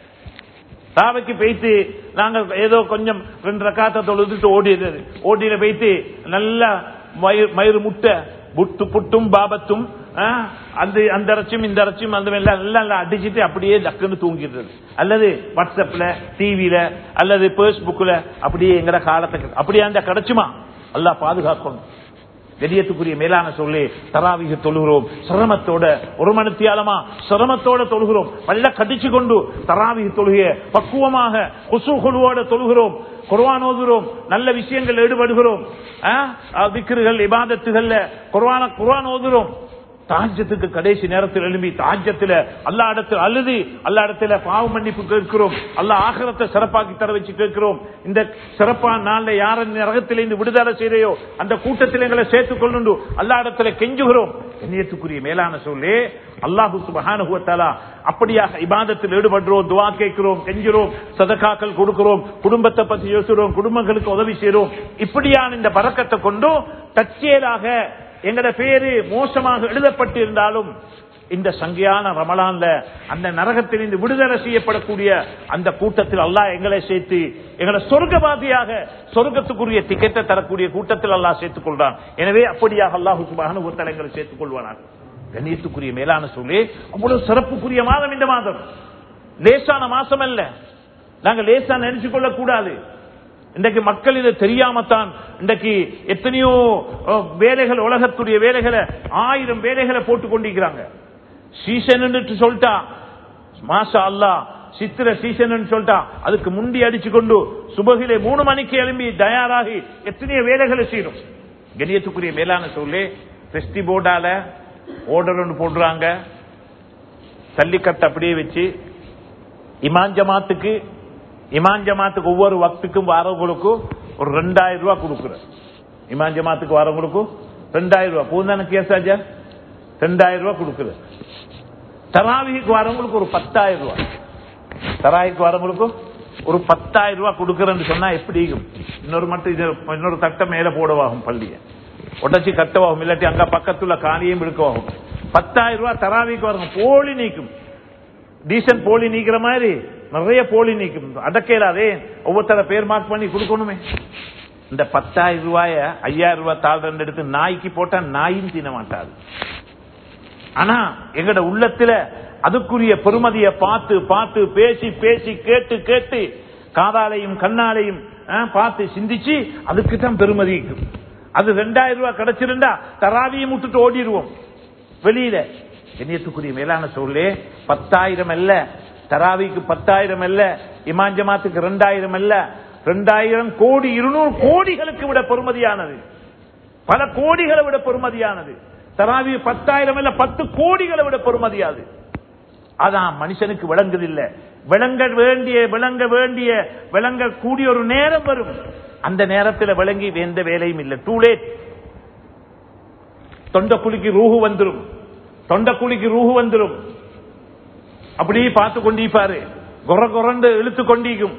தாவைக்கு போயிட்டு நாங்க ஏதோ கொஞ்சம் ரெண்டு ரக்காத்த தொழுதுட்டு ஓடிடுறது ஓடியில போயிட்டு நல்லா மயிர் மயிறு முட்டை புட்டு புட்டும் பாபத்தும் ஆ, அந்த அந்த அரைச்சும் இந்த அரைச்சும் அந்த எல்லாம் எல்லாம் எல்லாம் அடிச்சிட்டு அப்படியே டக்குன்னு தூங்கிடுறது அல்லது வாட்ஸ்அப்ல டிவில அல்லது பேஸ்புக்ல அப்படியே எங்கட காலத்துக்கு அப்படியே அந்த கிடைச்சுமா அல்லாஹ் பாதுகாக்கணும் கெடியத்துக்குரிய மேலான சொல்லி தராவிக தொழுகிறோம் சிரமத்தோட ஒரு மணித்தியாலமா சிரமத்தோட தொழுகிறோம் பல்ல கடிச்சு கொண்டு தராவிக தொழுகைய பக்குவமாக குசுகுழுவோட தொழுகிறோம் குர்வான் ஓதுகிறோம் நல்ல விஷயங்கள் ஈடுபடுகிறோம் விக்கிர்கள் இபாதத்துகள்ல குர்வான குர்வான் ஓதுகிறோம் தாஜ்யத்துக்கு கடைசி நேரத்தில் எழும்பி தாஜ்யத்துல அல்லா இடத்துல அழுது அல்லா இடத்துல பாவ மன்னிப்பு கேட்கிறோம் அல்லா ஆகரத்தை சிறப்பாக்கி தர வச்சு கேட்கிறோம் இந்த சிறப்பான நாள்ல யார நரகத்திலிருந்து விடுதலை செய்யறையோ அந்த கூட்டத்தில் எங்களை சேர்த்துக் கொள்ளுண்டு அல்லா இடத்துல கெஞ்சுகிறோம் கண்ணியத்துக்குரிய மேலான சொல்லி அல்லாஹு சுபஹானுவத்தாலா அப்படியாக இபாதத்தில் ஈடுபடுறோம் துவா கேட்கிறோம் கெஞ்சுறோம் சதகாக்கள் கொடுக்கிறோம் குடும்பத்தை பத்தி யோசிக்கிறோம் குடும்பங்களுக்கு உதவி செய்யறோம் இப்படியான இந்த பறக்கத்தை கொண்டு தற்செயலாக எங்கட பேரு மோசமாக எழுதப்பட்டு இருந்தாலும் இந்த சங்கியான ரமலான்ல அந்த நரகத்திலிருந்து விடுதலை செய்யப்படக்கூடிய அந்த கூட்டத்தில் அல்லாஹ் எங்களை சேர்த்து எங்களை சொர்க்கவாதியாக சொர்க்கத்துக்குரிய டிக்கெட்டை தரக்கூடிய கூட்டத்தில் அல்லாஹ் சேர்த்துக் கொள்றான் எனவே அப்படியாக அல்லாஹு சுபான ஒருத்தலை எங்களை சேர்த்துக் கொள்வானார் கண்ணியத்துக்குரிய மேலான சொல்லி அவ்வளவு சிறப்புக்குரிய மாதம் இந்த மாதம் லேசான மாசம் அல்ல நாங்க லேசா நினைச்சு கொள்ள கூடாது இன்றைக்கு மக்கள் இதை தெரியாமத்தான் இன்றைக்கு எத்தனையோ அஹ், வேலைகள் உலகத்துடைய வேலைகளை ஆயிரம் வேலைகளை போட்டு கொண்டிருக்கிறாங்க சீசன் சொல்லிட்டா மாஷா அல்லா சித்திர சீசன் சொல்லிட்டா அதுக்கு முண்டி அடிச்சு கொண்டு சுபகிலே மூணு மணிக்கு எழும்பி தயாராகி எத்தனையோ வேலைகளை செய்யணும் கணியத்துக்குரிய மேலான சொல்லி பெஸ்டி போர்டால ஓர்டர் ஒன்று போடுறாங்க தள்ளிக்கட்டு அப்படியே வச்சு இமான் ஜமாத்துக்கு இமான் ஜமாத்துக்கு ஒவ்வொரு வக்துக்கும் வரவங்களுக்கும் ஒரு ரெண்டாயிரம் ரூபாய் கொடுக்குற இமான் ஜமாத்துக்கு வரவங்களுக்கும் ரெண்டாயிரம் ரூபாய் பூந்தான கேசாஜா ரெண்டாயிரம் ரூபாய் கொடுக்குற தராவிக்கு வரவங்களுக்கு ஒரு பத்தாயிரம் ரூபாய் தராவிக்கு வரவங்களுக்கும் ஒரு பத்தாயிரம் ரூபாய் கொடுக்கறேன்னு சொன்னா எப்படி இருக்கும்? இன்னொரு மட்டும் இது இன்னொரு தட்டை மேல போடவாகும் பள்ளிய உடச்சி கட்டவாகும் இல்லாட்டி அங்க பக்கத்துல காணியும் எடுக்கவாகும் பத்தாயிரம் ரூபாய் தராவிக்கு வருங்க போலி நீக்கும் டீசன்ட் போலி நீக்கிற மாதிரி நிறைய போலி நீக்கும் அடக்கலாதே ஒவ்வொருத்தர பேர் மார்க் பண்ணி கொடுக்கணுமே இந்த பத்தாயிரம் ரூபாய ஐயாயிரம் ரூபாய் தாள் ரெண்டு எடுத்து நாய்க்கு போட்டா நாயும் தின மாட்டாது ஆனா எங்கட உள்ளத்துல அதுக்குரிய பெருமதியை பார்த்து பார்த்து பேசி பேசி கேட்டு கேட்டு காதாலையும் கண்ணாலையும் ஆ, பார்த்து சிந்திச்சு அதுக்கு தான் பெருமதி இருக்கும். அது ரெண்டாயிரம் ரூபாய் கிடைச்சிருந்தா தராவியும் விட்டுட்டு ஓடிடுவோம் வெளியில கண்ணியத்துக்குரிய மேலான சொல்லே பத்தாயிரம் அல்ல தராவிக்கு பத்தாயிரம் அல்ல இமாஞ்சமாத்துக்கு ரெண்டாயிரம் அல்ல ரெண்டாயிரம் கோடி இருநூறு கோடிகளுக்கு விட பெருமதியானது பல கோடிகளை விட பெருமதியானது தராவி பத்தாயிரம் இல்ல பத்து கோடிகளை விட பெருமதியாது அதான் மனுஷனுக்கு விளங்குதில்லை விளங்க வேண்டிய விளங்க வேண்டிய விளங்க கூடிய ஒரு நேரம் வரும் அந்த நேரத்தில் விளங்கி எந்த வேலையும் இல்லை டூ லேட் தொண்டக்குழிக்கு ரூஹு வந்துரும் தொண்டக்குழிக்கு ரூஹு வந்துரும் அப்படியே பார்த்து கொண்டிருப்பாரு கொர கொரண்டு இழுத்து கொண்டிருக்கும்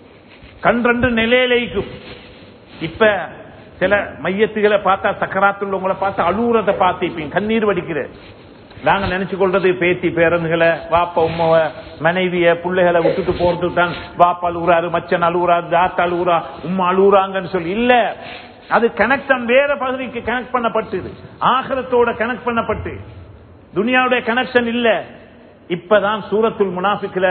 கண் ரெண்டு நிலையிலைக்கும் இப்ப சில மையத்துகளை பார்த்தா சக்கராத்துள்ளவங்களை பார்த்து அழுகுறத பார்த்திப்பீங்க கண்ணீர் வடிக்கிற நாங்க நினைச்சு கொள்றது பேத்தி பேரன்களை வாப்ப உம்மவ மனைவிய பிள்ளைகளை விட்டுட்டு போறதுக்கு தான் வாப்பா அழுகுறாரு மச்சன் அழுகுறாரு தாத்தா அழுகுறா உம்மா அழுகுறாங்கன்னு சொல்லி இல்ல அது கனெக்ஷன் வேற பகுதிக்கு கனெக்ட் பண்ணப்பட்டது ஆகரத்தோட கனெக்ட் பண்ணப்பட்டு துனியாவுடைய கனெக்ஷன் இல்ல இப்பதான் சூரத்துல் முனாஃபிக்ல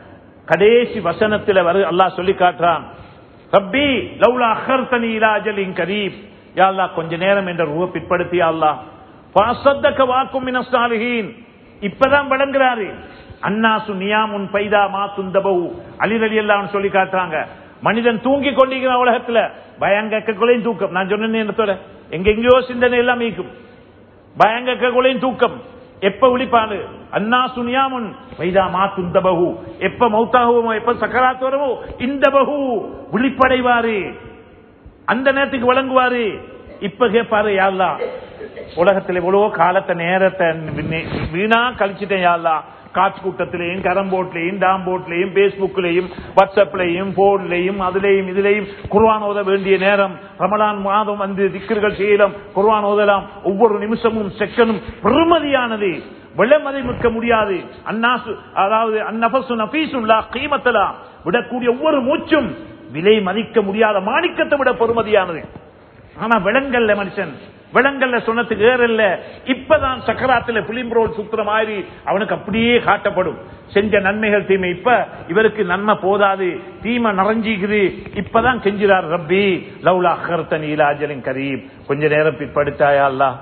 கடைசி வசனத்துல வரு அல்லாஹ் சொல்லி காட்டுறான் ரப்பி லவ்லா அஹர்தனி இலா அஜலின் கரீப் யா அல்லாஹ் கொஞ்ச நேரம் என்ற ரூப பிற்படுத்தி யா அல்லாஹ் ஃபாஸத்தக வாக்கும் மினஸ் சாலிஹீன் இப்பதான் விளங்குறாரு அன்னாசு நியாமுன் பைதா மா துந்தபவு அலி அலி எல்லாம் சொல்லி காட்டுறாங்க மனிதன் தூங்கி கொண்டிருக்கிற உலகத்துல பயங்கக்களையும் தூக்கம் நான் சொன்னேன் என்னத்தோட எங்கெங்கயோ சிந்தனை எல்லாம் மீக்கும் பயங்கக்களையும் தூக்கம் எப்ப விழிப்பாடு அண்ணா சுனியாமுன் வைதா மாத்துந்த பகு எப்ப மௌத்தாகுவோமோ எப்ப சக்கராத்து வருமோ இந்த பகு விழிப்படைவாரு அந்த நேரத்துக்கு வழங்குவாரு இப்ப கேட்பாரு யாழ்லா உலகத்தில் எவ்வளவோ காலத்தை நேரத்தை வீ- வீணா கழிச்சிட்டேன் யாழ்லா காட்சி கூட்டத்திலையும் கரம்போட்லையும் டாம்போட்லையும் பேஸ்புக்லையும் வாட்ஸ்அப்லையும் போன்லையும் அதுலையும் இதுலையும் குர்ஆன் ஓத வேண்டிய நேரம் ரமலான் மாதம் வந்து திக்கர்கள் செய்யலாம் குர்ஆன் ஓதலாம் ஒவ்வொரு நிமிஷமும் செகண்டும் பெருமதியானது விளமதி மிக்க முடியாது அன்னாசு அதாவது அந்நபசு நபீசுல்லா கீமத்தலா விடக்கூடிய ஒவ்வொரு மூச்சும் விலை மதிக்க முடியாத மாணிக்கத்தை விட பெருமதியானது ஆனா விலங்கல்ல மனுஷன் விலங்கல்ல சொன்னதுக்கு ஏறல்ல இப்பதான் சக்கராத்துல பிலிம் ரோல் சுத்துற மாதிரி அவனுக்கு அப்படியே காட்டப்படும் செஞ்ச நன்மைகள் தீமை இப்ப இவருக்கு நன்மை போதாது தீமை நிறைஞ்சிக்குது இப்பதான் கெஞ்சிறார் ரப்பி லவ்லா அஹர்த்தனி இலாஜலின் கரீம் கொஞ்ச நேரம் பிற்படுத்தாயா அல்லாஹ்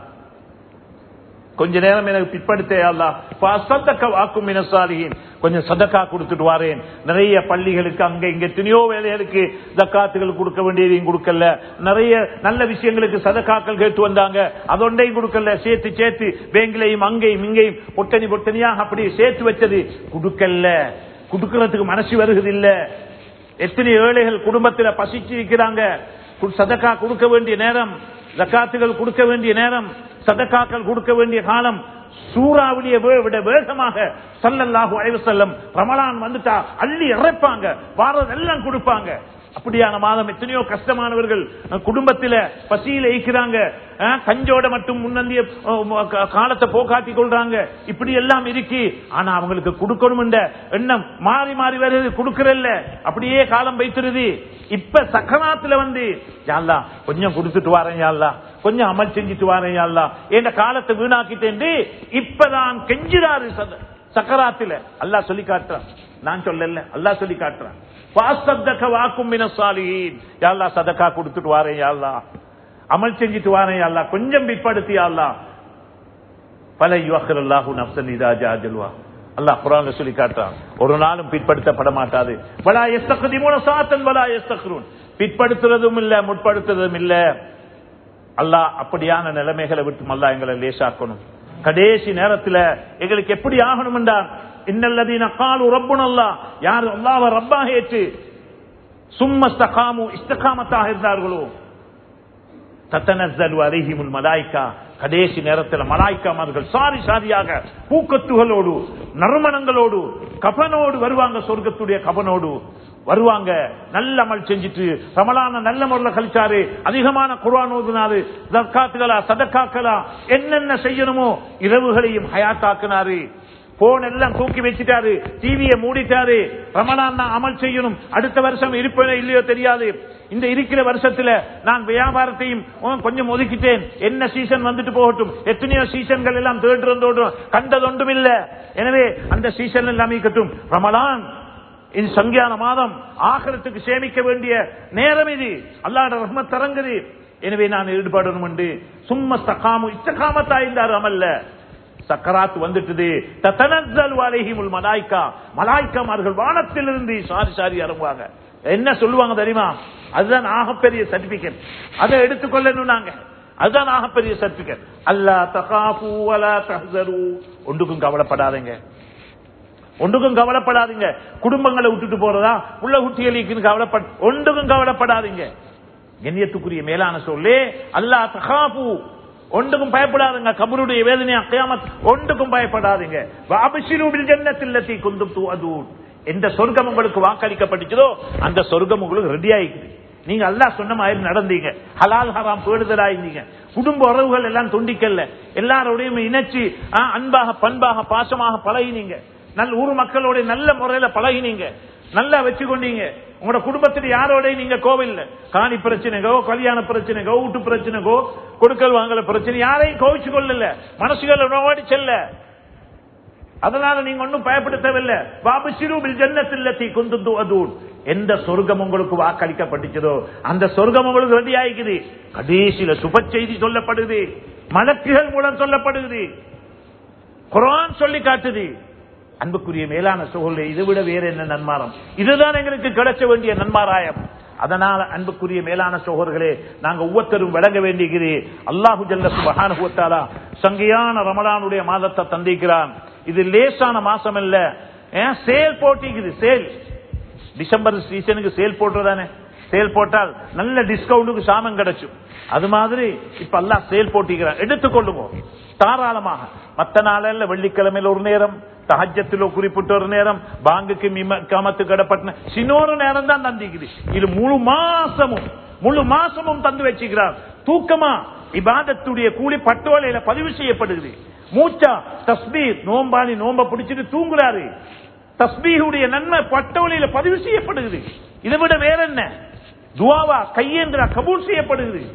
கொஞ்ச நேரம் எனக்கு பிற்படுத்தையா வாக்கும் மினசாலியின் கொஞ்சம் சதக்கா கொடுத்துட்டு வாரேன் நிறைய பள்ளிகளுக்கு அங்க இங்க எத்தனையோ வேலைகளுக்கு ஜக்காத்துகள் கொடுக்க வேண்டியதையும் கொடுக்கல நிறைய நல்ல விஷயங்களுக்கு சதக்காக்கள் கேட்டு வந்தாங்க அதொண்டையும் கொடுக்கல சேர்த்து சேர்த்து பேங்கிலையும் அங்கேயும் இங்கேயும் பொட்டனி பொட்டனியாக அப்படி சேர்த்து வச்சது கொடுக்கல கொடுக்கறதுக்கு மனசு வருகிறது இல்ல எத்தனை ஏழைகள் குடும்பத்துல பசிச்சு இருக்கிறாங்க கு- சதக்கா கொடுக்க வேண்டிய நேரம் ஜக்காத்துகள் கொடுக்க வேண்டிய நேரம் சதக்காக்கள் கொடுக்க வேண்டிய காலம் சூறாவளியை வே- விட வேகமாக சல்லல்லாஹு அலைஹி வஸல்லம் ரமலான் வந்துட்டா அள்ளி இறைப்பாங்க வாரதெல்லாம் கொடுப்பாங்க அப்படியான மாதம் எத்தனையோ கஷ்டமானவர்கள் அஹ், குடும்பத்தில பசியில ஈக்கிறாங்க அஹ், கஞ்சோட மட்டும் முன்னந்திய அஹ், க- காலத்தை போக்காட்டி கொள்றாங்க இப்படி எல்லாம் இருக்கு ஆனா அவங்களுக்கு கொடுக்கணும் என்ற எண்ணம் மாறி மாறி வருது கொடுக்கறல்ல அப்படியே காலம் வைத்திருது இப்ப சக்கராத்துல வந்து யாழ்லா கொஞ்சம் கொடுத்துட்டு வாரேன் யாழ்லா கொஞ்சம் அமல் செஞ்சுட்டு வாரேன் யாழ்லா என்ற காலத்தை வீணாக்கிட்டேன் இப்பதான் கெஞ்சிறாரு சத- சக்கராத்துல அல்லாஹ் சொல்லி காட்டுறான் நான் சொல்லல அல்லாஹ் சொல்லி காட்டுறான் வாசத்தக்க வாக்கும் மினசாலியின் யாழ்லா சதக்கா கொடுத்துட்டு வாரேன் யாழ்லா அமல் செஞ்சுட்டு வாரேன் யாழ்லா கொஞ்சம் பிற்படுத்தி யாழ்லா பல யுவக்கர் அல்லாஹு நப்சன் இதா ஜாஜல்வா அல்லாஹ் குரான்ல சொல்லி காட்டுறான் ஒரு நாளும் பிற்படுத்தப்பட மாட்டாது வலா எஸ்தகுதிமூன சாத்தன் வலா எஸ்தகுரூன் பிற்படுத்துறதும் இல்ல முற்படுத்துறதும் இல்ல அல்லாஹ் அப்படியான நிலைமைகளை விட்டு அல்லாஹ் எங்களை லேசாக்கணும் கடைசி நேரத்துல எங்களுக்கு எப்படி ஆகணும் என்றான் இன்னல்லதீன காலு ரப்புன் அல்லாஹ் யார் அல்லாஹ்வை ரப்பாக ஏற்று சும்ம இஸ்தகாமு இஸ்தகாமத்தாக இருந்தார்களோ தத்தனஸ்ஸலு அலைஹிமுல் மலாய்க்கா கடைசி நேரத்தில் மலாய்க்காமார்கள் சாரி சாரியாக பூக்கத்துகளோடு நறுமணங்களோடு கபனோடு வருவாங்க சொர்க்கத்துடைய கபனோடு வருவாங்க நல்ல அமல் செஞ்சுட்டு ரமலான நல்ல முறையில் கழிச்சாரு அதிகமான குர்ஆன் ஓதுனாரு ஜக்காத்துகளா சதக்காக்களா என்னென்ன செய்யணுமோ இரவுகளையும் ஹயாத்தாக்குனாரு போன் எல்லாம் தூக்கி வச்சுட்டாரு டிவியை மூடிட்டாரு ரமலான் நான் அமல் செய்யணும் அடுத்த வருஷம் இருப்பேனோ இல்லையோ தெரியாது இந்த இருக்கிற வருஷத்துல நான் வியாபாரத்தையும் உம், கொஞ்சம் ஒதுக்கிட்டேன் என்ன சீசன் வந்துட்டு போகட்டும் எத்தனையோ சீசன்கள் எல்லாம் தேடுறதோடும் கண்டதொன்றும் இல்ல எனவே அந்த சீசன் எல்லாம் இருக்கட்டும் ரமலான் இது சங்கியான மாதம் ஆகரத்துக்கு சேமிக்க வேண்டிய நேரம் இது அல்லாட ரஹ்மத் தரங்குது எனவே நான் ஈடுபடணும் என்று சும்மா தக்காமு இச்சகாமத்தாய்ந்தார் அமல்ல சக்கராத் வந்துட்டது தத்தனzzல் அலைஹிமுல் மலாய்க்கா மலாய்க்காமார்கள் வானத்திலிருந்து சாரி சாரி இறங்குவாங்க என்ன சொல்லுவாங்க தெரியுமா அதுதான் ஆகப்பெரிய சர்டிபிகேட் அதை எடுத்துக்கொள்ளணும் நாங்க அதுதான் ஆகப்பெரிய சர்டிபிகேட் அல்லா தகாஃபு வலா தஹ்சரு ஒன்றுக்கும் கவலைப்படாதீங்க ஒன்றுக்கும் கவலைப்படாதீங்க குடும்பங்களை விட்டுட்டு போறதா உள்ள குட்டிகளுக்கு கவலைப்பட ஒன்றுக்கும் கவலைப்படாதீங்க கண்ணியத்துக்குரிய மேலான சொல்லே அல்லா தகாபு ஒன்றுக்கும் பயப்படாதுங்க கபருடைய வேதனை அக்கியாமத் ஒன்றுக்கும் பயப்படாதீங்க வாபிஷிரு பில் ஜன்னத்தில்லத்தி குந்தும் தூஅதூன் எந்த சொர்க்கம் உங்களுக்கு வாக்களிக்கப்பட்டுச்சதோ அந்த சொர்க்கம் உங்களுக்கு ரெடி ஆயிக்குது நீங்க அல்லாஹ் சொன்ன மாதிரி நடந்தீங்க ஹலால் ஹராம் பேடுதலாயிருந்தீங்க குடும்ப உறவுகள் எல்லாம் துண்டிக்கல எல்லாரோடையும் இணைச்சு ஆ, அன்பாக பண்பாக பாசமாக பழகினீங்க நல்ல ஊர் மக்களோட நல்ல முறையில பழகினீங்க நல்லா வச்சு கொண்டீங்க உங்களோட குடும்பத்தில் யாரோட நீங்க கோவில்ல காணி பிரச்சனைகோ கல்யாண பிரச்சனைகோ வீட்டு பிரச்சனைகோ கொடுக்கல் வாங்கல பிரச்சனை யாரையும் கோவிச்சு கொள்ளல மனசுகள் நோவாடி செல்ல அதனால நீங்க ஒன்னும் பயப்பட தேவையில்ல பாபு சிறுபில் ஜன்னத்தில்லத்தி குந்து அதூன் எந்த சொர்க்கம் உங்களுக்கு வாக்களிக்கப்பட்டுச்சதோ அந்த சொர்க்கம் உங்களுக்கு ரெடி ஆயிக்குது கடைசியில சுப செய்தி சொல்லப்படுது மலக்குகள் மூலம் சொல்லப்படுது குரான் சொல்லி காட்டுது அன்புக்குரிய மேலான சோழலை இதை விட வேற என்ன நன்மாரம் இதுதான் எங்களுக்கு கிடைச்ச வேண்டிய நன்மாராயம் அதனால அன்புக்குரிய மேலான சோழர்களே நாங்க ஒவ்வொருத்தரும் விளங்க வேண்டியது அல்லாஹு ஜல்ல சுபஹானுவத்தாலா சங்கையான ரமலானுடைய மாதத்தை தந்திக்கிறான் இது லேசான மாசம் இல்ல ஏன் சேல் போட்டிக்குது சேல் டிசம்பர் சீசனுக்கு சேல் போட்டுறதானே சேல் போட்டால் நல்ல டிஸ்கவுண்ட்டுக்கு சாமம் கிடைச்சும் அது மாதிரி இப்ப எல்லாம் சேல் போட்டிக்கிறான் எடுத்துக்கொள்ளுவோம் தாராளமாக மத்த நாளில் வெள்ளிக்கிழமையில ஒரு நேரம் தஹஜத்தில் குறிப்பிட்ட ஒரு நேரம் பாங்குக்கு காமத்து கடப்பட்ட சின்னொரு நேரம் தான் தந்திக்குது இது முழு மாசமும் முழு மாசமும் தந்து வச்சுக்கிறார் தூக்கமா இபாதத்துடைய கூலி பட்டோலையில பதிவு செய்யப்படுகிறது மூச்சா தஸ்பீர் நோம்பாளி நோம்ப பிடிச்சிட்டு தூங்குறாரு தஸ்பீஹுடைய நன்மை பட்டோலையில பதிவு செய்யப்படுகிறது இதை விட வேற என்ன துவாவா கையேந்திரா கபூல் செய்யப்படுகிறது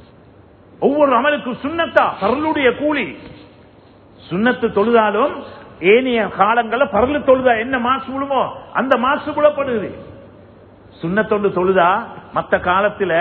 ஒவ்வொரு அமலுக்கும் சுண்ணத்தா பரலுடைய கூலி சுண்ணத்து தொழுதாலும் ஏனைய காலங்கள பரலு தொழுதா என்ன மாசு விழுமோ அந்த மாசு புலப்படுது சுண்ணத்தொண்டு தொழுதா மத்த காலத்துல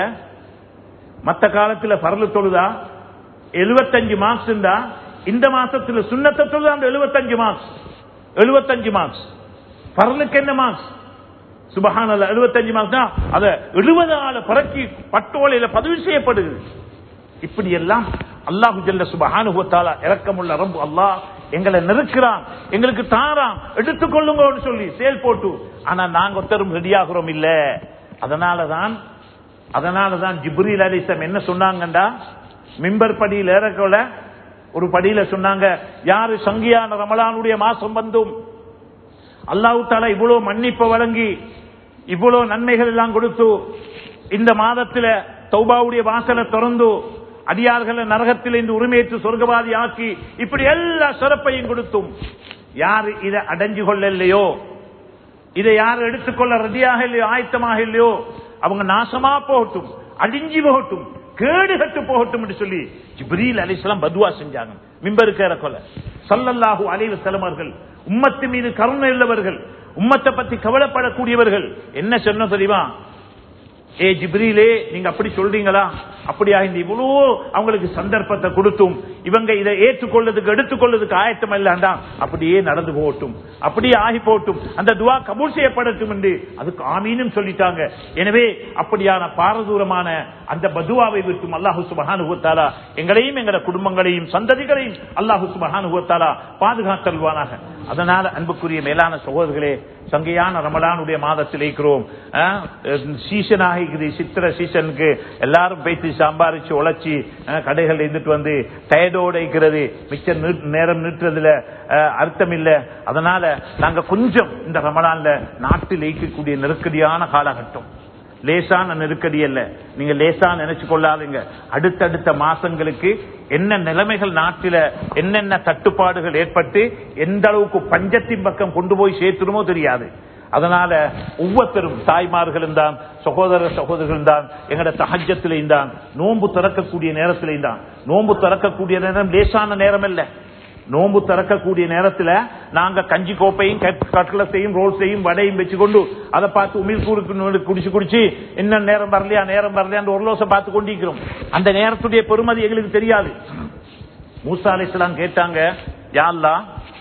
மத்த காலத்துல பரலு தொழுதா எழுபத்தஞ்சு மார்க்ஸ் இருந்தா இந்த மாசத்துல சுண்ணத்தை தொழுதா அந்த எழுபத்தஞ்சு மார்க்ஸ் எழுபத்தஞ்சு மார்க்ஸ் பரலுக்கு என்ன மார்க்ஸ் சுபஹான எழுபத்தஞ்சு மார்க்ஸ் தான் அத எழுபது ஆள பறக்கி பட்டோலையில பதிவு செய்யப்படுது இப்படி எல்லாம் அல்லாஹு ஜல்ல சுபஹானுவத்தாலா இறக்கமுள்ள ரம்பு அல்லாஹ் எங்களை நெருக்கிறான் எங்களுக்கு தாரான் எடுத்துக்கொள்ளுங்க சொல்லி செயல் போட்டு ஆனா நாங்க ஒருத்தரும் ரெடியாகிறோம் இல்ல அதனாலதான் அதனாலதான் ஜிப்ரீல் அலிசம் என்ன சொன்னாங்கண்டா மிம்பர் படியில் ஏறக்கொள்ள ஒரு படியில சொன்னாங்க யாரு சங்கியான ரமலானுடைய மாசம் வந்தும் அல்லாஹு தாலா இவ்வளவு மன்னிப்பை வழங்கி இவ்வளவு நன்மைகள் எல்லாம் கொடுத்து இந்த மாதத்துல தௌபாவுடைய வாசலை திறந்து அடியார்களை நரகத்தில் இன்று உரிமையேற்று சொர்க்கவாதி ஆக்கி இப்படி எல்லா சிறப்பையும் கொடுத்தும் யார் இதை அடைஞ்சு கொள்ளலையோ இதை யார் எடுத்துக்கொள்ள ரெடியாக இல்லையோ ஆயத்தமாக இல்லையோ அவங்க நாசமா போகட்டும் அடிஞ்சு போகட்டும் கேடு கட்டு போகட்டும் என்று சொல்லி ஜிப்ரீல் அலிஸ்லாம் பதுவா செஞ்சாங்க மிம்பருக்கு ஏறக்கொள்ள சல்லல்லாஹு அலைவ செலவர்கள் உம்மத்து மீது கருணை உள்ளவர்கள் உம்மத்தை பத்தி கவலைப்படக்கூடியவர்கள் என்ன சொன்ன தெரியுமா ஏ ஜிப்ரீலே நீங்க அப்படி சொல்றீங்களா அப்படியா இந்த இவ்வளோ அவங்களுக்கு சந்தர்ப்பத்தை கொடுத்தும் இவங்க இதை ஏற்றுக்கொள்ளதுக்கு எடுத்துக்கொள்ளதுக்கு ஆயத்தம் இல்லாண்டா அப்படியே நடந்து போகட்டும் அப்படியே ஆகி போகட்டும் அந்த துவா கபூல் செய்யப்படட்டும் என்று அதுக்கு ஆமீனும் சொல்லிட்டாங்க எனவே அப்படியான பாரதூரமான அந்த பதுவாவை விட்டும் அல்லாஹு சுபஹானுவத்தாலா எங்களையும் எங்கள குடும்பங்களையும் சந்ததிகளையும் அல்லாஹு சுபஹானுவத்தாலா பாதுகாத்தல்வானாக அதனால அன்புக்குரிய மேலான சகோதரர்களே சங்கையான ரமலானுடைய மாதத்தில் இருக்கிறோம் சீசனாக ஆகிக்குது சித்திர சீசனுக்கு எல்லாரும் போய்த்து சம்பாரிச்சு உழைச்சி அஹ், கடைகள் இருந்துட்டு வந்து டயர்டோட இருக்கிறது மிச்ச நீ- நேரம் நீட்டுறதுல அஹ், அர்த்தம் இல்ல அதனால நாங்க கொஞ்சம் இந்த ரமலான்ல நாட்டில் ஈக்கக்கூடிய நெருக்கடியான காலகட்டம் லேசான நெருக்கடி அல்ல நீங்க லேசா நினைச்சு கொள்ளாதீங்க அடுத்தடுத்த மாசங்களுக்கு என்ன நிலைமைகள் நாட்டில என்னென்ன தட்டுப்பாடுகள் ஏற்பட்டு எந்த அளவுக்கு பஞ்சத்தின் பக்கம் கொண்டு போய் சேர்த்துருமோ தெரியாது அதனால ஒவ்வொருத்தரும் தாய்மார்களும் தான் சகோதர சகோதரர்களும் தான் எங்கட தகஜத்திலையும் தான் நோன்பு திறக்கக்கூடிய நேரத்திலையும் தான் நோன்பு திறக்கக்கூடிய நேரம் லேசான நேரம் இல்ல நோன்பு திறக்கக்கூடிய நேரத்துல நாங்க கஞ்சி கோப்பையும் கட்லஸையும் ரோல்ஸையும் வடையும் வச்சுக்கொண்டு அதை பார்த்து உமிழ் கூறு குடிச்சு குடிச்சு இன்னும் நேரம் வரலையா நேரம் வரலையா ஒரு லோசை பார்த்து கொண்டிருக்கிறோம் அந்த நேரத்துடைய பெருமதி எங்களுக்கு தெரியாது மூசா அலிஸ்லாம் கேட்டாங்க யாழ்லா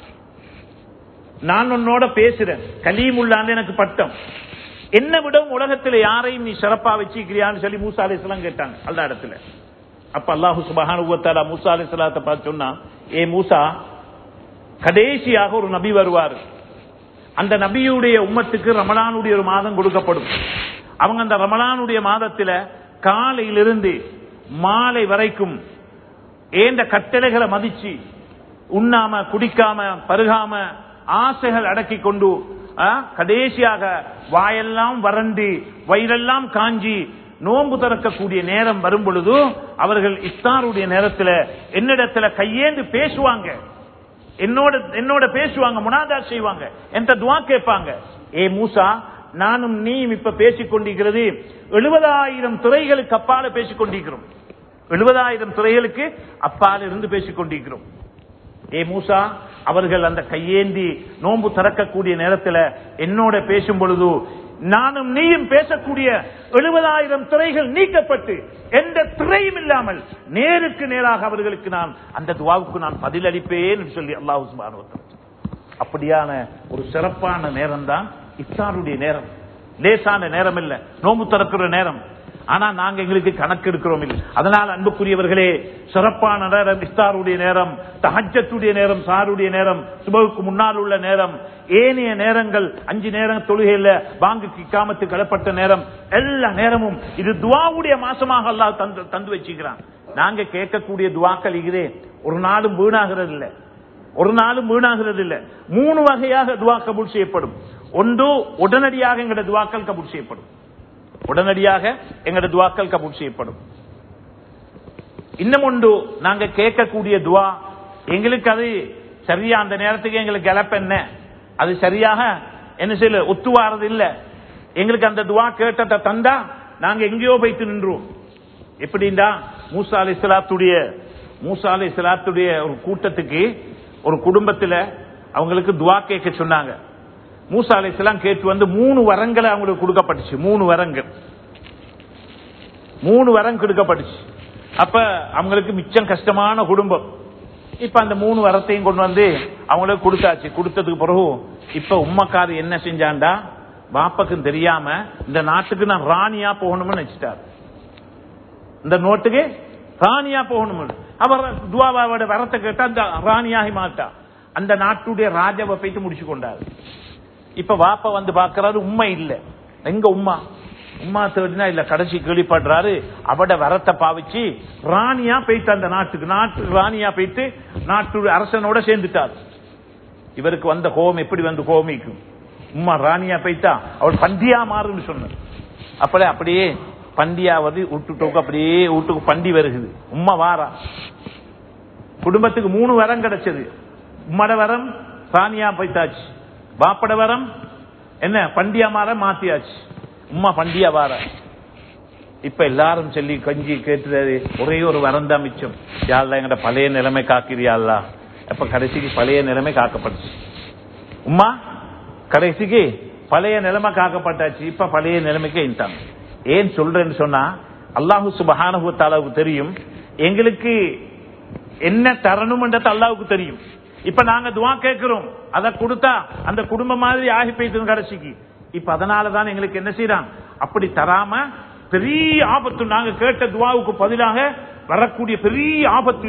நான் உன்னோட பேசுறேன் கலீமுல்லான்னு எனக்கு பட்டம் என்ன விட உலகத்துல யாரையும் நீ சிறப்பா வச்சுக்கிறியான்னு சொல்லி மூசா அலிஸ்லாம் கேட்டாங்க அல்ல இடத்துல அப்ப அல்லாஹு சுபஹானுவத்தாலா மூசா அலிஸ்லாத்தை பார்த்து சொன்னா ஏ மூசா கடைசியாக ஒரு நபி வருவார் அந்த நபியுடைய உம்மத்துக்கு ரமலானுடைய ஒரு மாதம் கொடுக்கப்படும் அவங்க அந்த ரமலானுடைய மாதத்துல காலையிலிருந்து மாலை வரைக்கும் ஏந்த கட்டளைகளை மதிச்சு உண்ணாம குடிக்காம பருகாம ஆசைகள் அடக்கி கொண்டு ஆ, கடைசியாக வாயெல்லாம் வறண்டு வயிறெல்லாம் காஞ்சி நோன்பு திறக்கக்கூடிய நேரம் வரும் பொழுது அவர்கள் இஃப்தாருடைய நேரத்துல என்னிடத்துல கையேந்து பேசுவாங்க என்னோட என்னோட பேசுவாங்க முனாதா செய்வாங்க என்ற துவா கேட்பாங்க ஏ மூசா நானும் நீயும் இப்ப பேசிக் கொண்டிருக்கிறது எழுபதாயிரம் துறைகளுக்கு அப்பால பேசிக் கொண்டிருக்கிறோம் எழுபதாயிரம் துறைகளுக்கு அப்பால் இருந்து பேசிக் கொண்டிருக்கிறோம் ஏ மூசா அவர்கள் அந்த கையேந்தி நோன்பு திறக்கக்கூடிய நேரத்தில் என்னோட பேசும் பொழுது நானும் நீயும் பேசக்கூடிய எழுபதாயிரம் துறைகள் நீக்கப்பட்டு எந்த துறையும் இல்லாமல் நேருக்கு நேராக அவர்களுக்கு நான் அந்த துவாவுக்கு நான் பதிலளிப்பேன் என்று சொல்லி அல்லாஹு சுப்ஹானஹு வ தஆலா அப்படியான ஒரு சிறப்பான நேரம் தான் இஃப்தாருடைய நேரம் லேசான நேரம் இல்ல நோம்பு திறக்கிற நேரம் ஆனா நாங்க எங்களுக்கு கணக்கு எடுக்கிறோம் இல்லை அதனால் அன்புக்குரியவர்களே சிறப்பான நேரம் இஃப்தாருடைய நேரம் தஹஜத்துடைய நேரம் சாருடைய நேரம் சுபகுக்கு முன்னால் உள்ள நேரம் ஏனைய நேரங்கள் அஞ்சு நேரம் தொழுகையில வாங்குக்கு காமத்து கடப்பட்ட நேரம் எல்லா நேரமும் இது துவாவுடைய மாசமாக அல்லாஹ் தந்து தந்து வச்சுக்கிறான் நாங்க கேட்கக்கூடிய துவாக்கள் இதே ஒரு நாளும் வீணாகிறது இல்லை ஒரு நாளும் வீணாகிறது இல்ல மூணு வகையாக துவா கபூல் செய்யப்படும் ஒன்று உடனடியாக எங்கட துவாக்கள் கபூல் செய்யப்படும் உடனடியாக எங்கட துவாக்கள் கபூல் செய்யப்படும் இன்னும் ஒன்று நாங்க கேட்கக்கூடிய துவா எங்களுக்கு அது சரியா அந்த நேரத்துக்கு எங்களுக்கு இழப்பு என்ன அது சரியாக என்ன செய்யல ஒத்துவாரது இல்ல எங்களுக்கு அந்த துவா கேட்டத தந்தா நாங்க எங்கேயோ போய்த்து நின்றோம் எப்படின்னா மூசா அலி இஸ்லாத்துடைய மூசா அலி இஸ்லாத்துடைய ஒரு கூட்டத்துக்கு ஒரு குடும்பத்துல அவங்களுக்கு துவா கேட்க சொன்னாங்க மூசா அலி இஸ்லாம் கேட்டு வந்து மூணு வரங்களை அவங்களுக்கு கொடுக்கப்பட்டுச்சு மூணு வரங்கள் மூணு வரம் கொடுக்கப்பட்டுச்சு அப்ப அவங்களுக்கு மிச்சம் கஷ்டமான குடும்பம் இப்ப அந்த மூணு வரத்தையும் கொண்டு வந்து அவங்களுக்கு கொடுத்தாச்சு கொடுத்ததுக்கு பிறகு இப்ப உம்மக்காரு என்ன செஞ்சாண்டா பாப்பாக்கும் தெரியாம இந்த நாட்டுக்கு நான் ராணியா போகணும்னு நினைச்சிட்டாரு இந்த நோட்டுக்கு ராணியா போகணும் அவர் துவாபாவோட வரத்தை கேட்டா அந்த ராணியாகி மாட்டா அந்த நாட்டுடைய ராஜாவை போயிட்டு முடிச்சு கொண்டாரு இப்ப வாப்பா வந்து பாக்குறாரு உண்மை இல்ல எங்க உம்மா உம்மா தேடினா இல்ல கடைசி கேள்விப்படுறாரு அவட வரத்தை பாவிச்சு ராணியா போயிட்டு அந்த நாட்டுக்கு நாட்டு ராணியா போயிட்டு நாட்டு அரசனோட சேர்ந்துட்டார் இவருக்கு வந்த கோபம் எப்படி வந்து கோமிக்கும் உம்மா ராணியா போயிட்டா அவள் பண்டியா மாறுன்னு சொன்னார் அப்படி அப்படியே பண்டியா வந்து விட்டுட்டோக்கு அப்படியே வீட்டுக்கு பண்டி வருகுது உம்மா வாரா குடும்பத்துக்கு மூணு வரம் கிடைச்சது உம்மட வரம் ராணியா போயிட்டாச்சு பாப்பட வரம் என்ன பண்டியா மாற மாத்தியாச்சு உம்மா பண்டியா வார இப்ப எல்லாரும் சொல்லி கஞ்சி கேட்டுறது ஒரே ஒரு வரம் தான் மிச்சம் யாழ்ல எங்கட பழைய நிலைமை காக்கிறியாள்லா அப்ப கடைசிக்கு பழைய நிலைமை காக்கப்பட்டுச்சு உம்மா கடைசிக்கு பழைய நிலைமை காக்கப்பட்டாச்சு இப்ப பழைய நிலைமைக்கு இன்ட்டாங்க ஏன் சொல்றேன்னு சொன்னா அல்லாஹு சுபஹானுக்கு தெரியும் எங்களுக்கு என்ன தரணும்ன்றது அல்லாவுக்கு தெரியும் இப்ப நாங்க துவா கேட்கிறோம் அதை கொடுத்தா அந்த குடும்பம் மாதிரி ஆகி போயிட்டு கடைசிக்கு இப்ப அதனாலதான் எங்களுக்கு என்ன செய்யறான் அப்படி தராம பெரிய ஆபத்து நாங்க கேட்ட துவாவுக்கு பதிலாக வரக்கூடிய பெரிய ஆபத்துகள்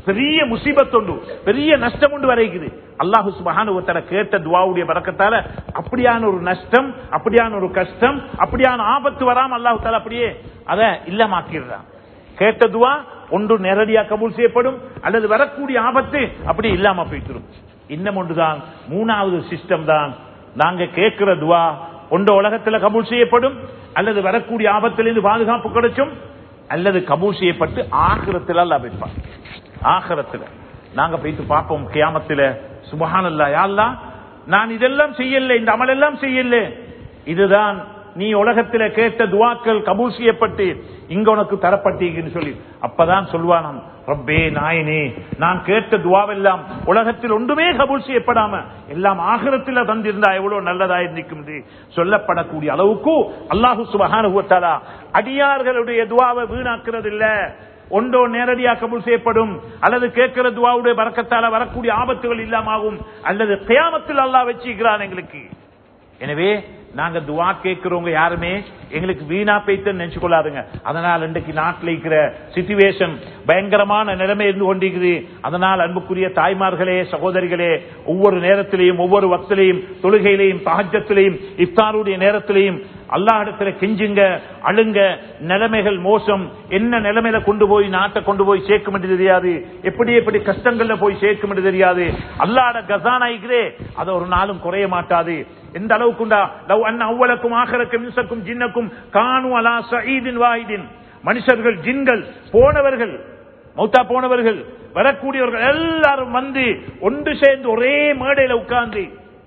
பெரிய முசீபத் உண்டு பெரிய நஷ்டம் உண்டு வரைக்குது அல்லாஹு சுபஹானுவத்தர கேட்ட துவாவுடைய பறக்கத்தால அப்படியான ஒரு நஷ்டம் அப்படியான ஒரு கஷ்டம் அப்படியான ஆபத்து வராம அல்லாஹு தால அப்படியே அதை இல்லமாக்கிடுறான் கேட்ட துவா ஒன்று நேரடியா கபூல் செய்யப்படும் அல்லது வரக்கூடிய ஆபத்து அப்படி இல்லாம போயிட்டு இன்னும் ஒன்றுதான் மூணாவது சிஸ்டம் தான் நாங்க கேட்கிற துவா ஒன்று உலகத்துல கபூல் செய்யப்படும் அல்லது வரக்கூடிய ஆபத்திலிருந்து பாதுகாப்பு கிடைச்சும் அல்லது கபூல் செய்யப்பட்டு ஆகிரத்தில் அல்ல வைப்பான் ஆகிரத்துல நாங்க போயிட்டு பார்ப்போம் கியாமத்துல சுபஹானல்லா யாழ்லா நான் இதெல்லாம் செய்யல இந்த அமல் எல்லாம் செய்யல இதுதான் நீ உலகத்துல கேட்ட துவாக்கள் கபூல் செய்யப்பட்டு இங்க உனக்கு தரப்பட்டீங்கன்னு சொல்லி அப்பதான் சொல்வானாம் ரப்பே நாயனே நான் கேட்ட துவாவெல்லாம் உலகத்தில் ஒன்றுமே கபூல் செய்யப்படாம எல்லாம் ஆகிரத்தில் தந்திருந்தா எவ்வளவு நல்லதா இருந்திருக்கும் என்று சொல்லப்படக்கூடிய அளவுக்கு அல்லாஹு சுபஹானுவத்தாலா அடியார்களுடைய துவாவை வீணாக்குறது இல்ல ஒன்றோ நேரடியாக கபூல் செய்யப்படும் அல்லது கேட்கிற துவாவுடைய பறக்கத்தால வரக்கூடிய ஆபத்துகள் இல்லாமாகும் அல்லது கியாமத்தில் அல்லாஹ் வச்சிருக்கிறான் எங்களுக்கு எனவே நாங்க துவா கேட்கிறவங்க யாருமே எங்களுக்கு வீணா போய்த்து நினைச்சு கொள்ளாதுங்க அதனால் இன்றைக்கு நாட்டில் இருக்கிற சிச்சுவேஷன் பயங்கரமான நிலைமை இருந்து கொண்டிருக்குது அதனால் அன்புக்குரிய தாய்மார்களே சகோதரிகளே ஒவ்வொரு நேரத்திலையும் ஒவ்வொரு வக்திலையும் தொழுகையிலையும் தகஜத்திலையும் இஃப்தாருடைய நேரத்திலையும் அல்லாஹிடத்துல கெஞ்சுங்க அழுங்க நிலைமைகள் மோசம் என்ன நிலைமையில கொண்டு போய் நாட்டை கொண்டு போய் சேர்க்கும் என்று தெரியாது எப்படி எப்படி கஷ்டங்கள்ல போய் சேர்க்கும் என்று தெரியாது அல்லாட கசானாய்க்கிறே அது ஒரு நாளும் குறைய மாட்டாது எந்த அளவுக்குண்டா லவ் அண்ணா அவ்வளக்கும் ஆகரக்கும் இன்சக்கும் ஜின்னக்கும் கானு அலா சயீதின் வாஹிதின் மனுஷர்கள் ஜின்கள் போனவர்கள் மௌத்தா போனவர்கள் வரக்கூடியவர்கள் எல்லாரும் வந்து ஒன்று சேர்ந்து ஒரே மேடையில உட்கார்ந்து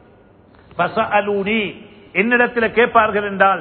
பசஅலூனி என்னிடத்தில் கேட்பார்கள் என்றால்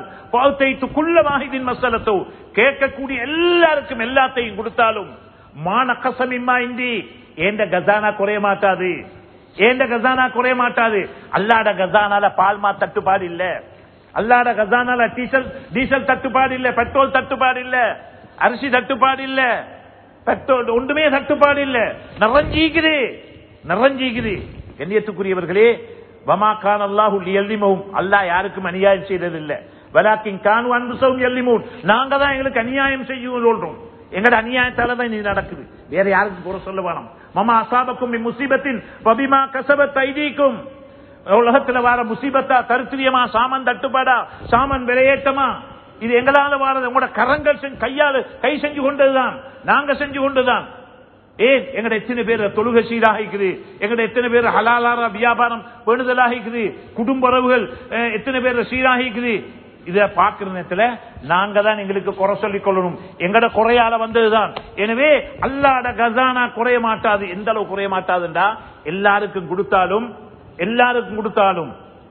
குள்ள வாஹிதின் மசலத்தோ கேட்கக்கூடிய எல்லாருக்கும் எல்லாத்தையும் கொடுத்தாலும் மான கசமிம்மா இந்தி ஏண்ட கசானா குறைய மாட்டாது ஏண்ட கசானா குறைய மாட்டாது அல்லாட கசானால பால்மா தட்டுப்பாடு இல்ல அல்லாட கசானால டீசல் டீசல் தட்டுப்பாடு இல்ல பெட்ரோல் தட்டுப்பாடு இல்ல அரிசி தட்டுப்பாடு இல்ல பெட்ரோல் ஒன்றுமே தட்டுப்பாடு இல்ல நிறைஞ்சீக்குது நிறைஞ்சீக்குது கண்ணியத்துக்குரியவர்களே வமா கான் அல்லாஹு எல்லிமவும் அல்லாஹ் யாருக்கும் அநியாயம் செய்ததில்லை வலாக்கின் கானு அன்பு சௌம் எல்லிமூன் நாங்க தான் எங்களுக்கு அநியாயம் செய்யும் சொல்றோம் எங்கட அநியாயத்தால தான் இது நடக்குது வேற யாருக்கும் குறை சொல்ல வேணாம் மமா அசாபக்கும் முசீபத்தின் பபிமா கசபத் ஐதீக்கும் உலகத்துல வர முசீபத்தா தருத்திரியமா சாமன் தட்டுப்பாடா சாமன் விலையேற்றமா இது எங்களால வாரது உங்களோட கரங்கள் கையால கை செஞ்சு கொண்டதுதான் நாங்க செஞ்சு கொண்டுதான் ஏன் எங்கட எத்தனை பேர் தொழுகை சீராகிக்குது எங்கட எத்தனை பேர் ஹலாலார வியாபாரம் பேணுதலாகிக்குது குடும்ப உறவுகள் எத்தனை பேர் சீராகிக்குது இத பாக்குற நேரத்துல நாங்க தான் எங்களுக்கு குறை சொல்லிக் கொள்ளணும் எங்கட குறையால வந்ததுதான் எனவே அல்லாட கசானா குறைய மாட்டாது எந்த அளவு குறைய மாட்டாதுண்டா எல்லாருக்கும் கொடுத்தாலும் எல்லாருக்கும் கொடுத்தாலும்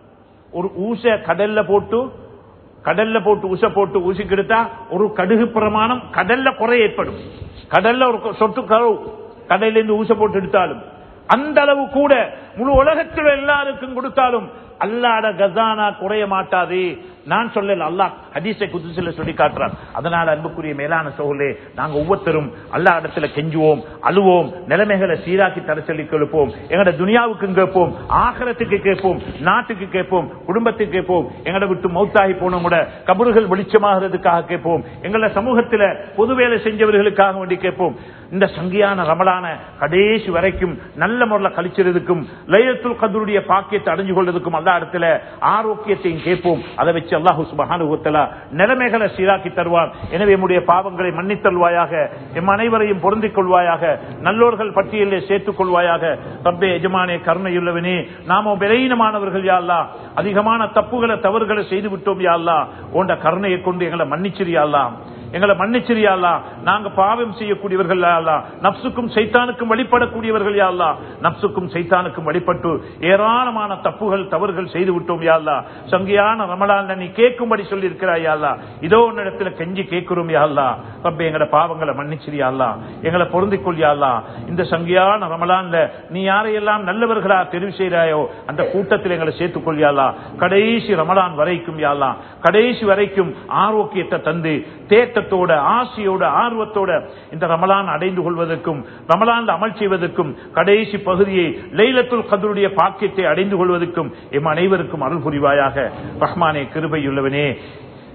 ஒரு ஊச கடல்ல போட்டு கடல்ல போட்டு ஊச போட்டு ஊசி கெடுத்தா ஒரு கடுகு பிரமாணம் கடல்ல குறை ஏற்படும் கடல்ல ஒரு சொட்டு கரு கடையில இருந்து ஊச போட்டு எடுத்தாலும் அந்த அளவு கூட முழு உலகத்தில் எல்லாருக்கும் கொடுத்தாலும் அல்லாட கசானா குறைய மாட்டாது நான் சொல்லல அல்லாஹ் ஹதீஸை குதிசில சொல்லி காட்டுறான் அதனால அன்புக்குரிய மேலான சோழலே நாங்க ஒவ்வொருத்தரும் அல்லா இடத்துல கெஞ்சுவோம் அழுவோம் நிலைமைகளை சீராக்கி தர சொல்லி கேட்போம் எங்கட துனியாவுக்கு கேட்போம் ஆகரத்துக்கு கேட்போம் நாட்டுக்கு கேட்போம் குடும்பத்துக்கு கேட்போம் எங்கட விட்டு மௌத்தாகி போன கூட கபறுகள் வெளிச்சமாகிறதுக்காக கேட்போம் எங்கள சமூகத்தில் பொது வேலை செஞ்சவர்களுக்காக வேண்டி கேட்போம் இந்த சங்கியான ரமலான கடைசி வரைக்கும் நல்ல முறையில் கழிச்சிருக்கும் லைலத்துல் கதருடைய பாக்கியத்தை அடைஞ்சு கொள்வதற்கும் அல்லா இடத்துல ஆரோக்கியத்தையும் கேட்போம் அதை வச்சு அல்லாஹு சுபஹானுவத்தலா நிலைமைகளை சீராக்கி தருவார் எனவே நம்முடைய பாவங்களை மன்னித்தல்வாயாக எம் அனைவரையும் பொருந்திக் கொள்வாயாக நல்லோர்கள் பட்டியலில் சேர்த்துக் கொள்வாயாக ரப்பே எஜமானே கருணையுள்ளவனே நாம விரையினமானவர்கள் யாழ்லா அதிகமான தப்புகளை தவறுகளை செய்து விட்டோம் யாழ்லா போன்ற கருணையை கொண்டு எங்களை மன்னிச்சிரியாள்லா எங்களை மன்னிச்சிரியாளா நாங்க பாவம் செய்யக்கூடியவர்கள் யாழ்லா நப்சுக்கும் சைத்தானுக்கும் வழிபடக்கூடியவர்கள் யாழ்லா நப்சுக்கும் சைத்தானுக்கும் வழிபட்டு ஏராளமான தப்புகள் தவறுகள் செய்து விட்டோம் யாழ்லா சங்கியான ரமலான் நீ கேட்கும்படி சொல்லி இருக்கிறாய் யாழ்லா இதோ உன்னிடத்துல கெஞ்சி கேட்கிறோம் யாழ்லா ரப்ப எங்கட பாவங்களை மன்னிச்சிரியாளா எங்களை பொருந்திக் கொள்ளியாளா இந்த சங்கியான ரமலான்ல நீ யாரையெல்லாம் நல்லவர்களா தெரிவு செய்கிறாயோ அந்த கூட்டத்தில் எங்களை சேர்த்துக் கொள்ளியாளா கடைசி ரமலான் வரைக்கும் யாழ்லா கடைசி வரைக்கும் ஆரோக்கியத்தை தந்து தேட்டத்தோட ஆசையோட ஆர்வத்தோட இந்த ரமலான் அடைந்து கொள்வதற்கும் ரமலான் அமல் செய்வதற்கும் கடைசி பகுதியை லைலத்துல் கதருடைய பாக்கியத்தை அடைந்து கொள்வதற்கும் எம் அனைவருக்கும் அருள் புரிவாயாக ரஹ்மானே கிருபையுள்ளவனே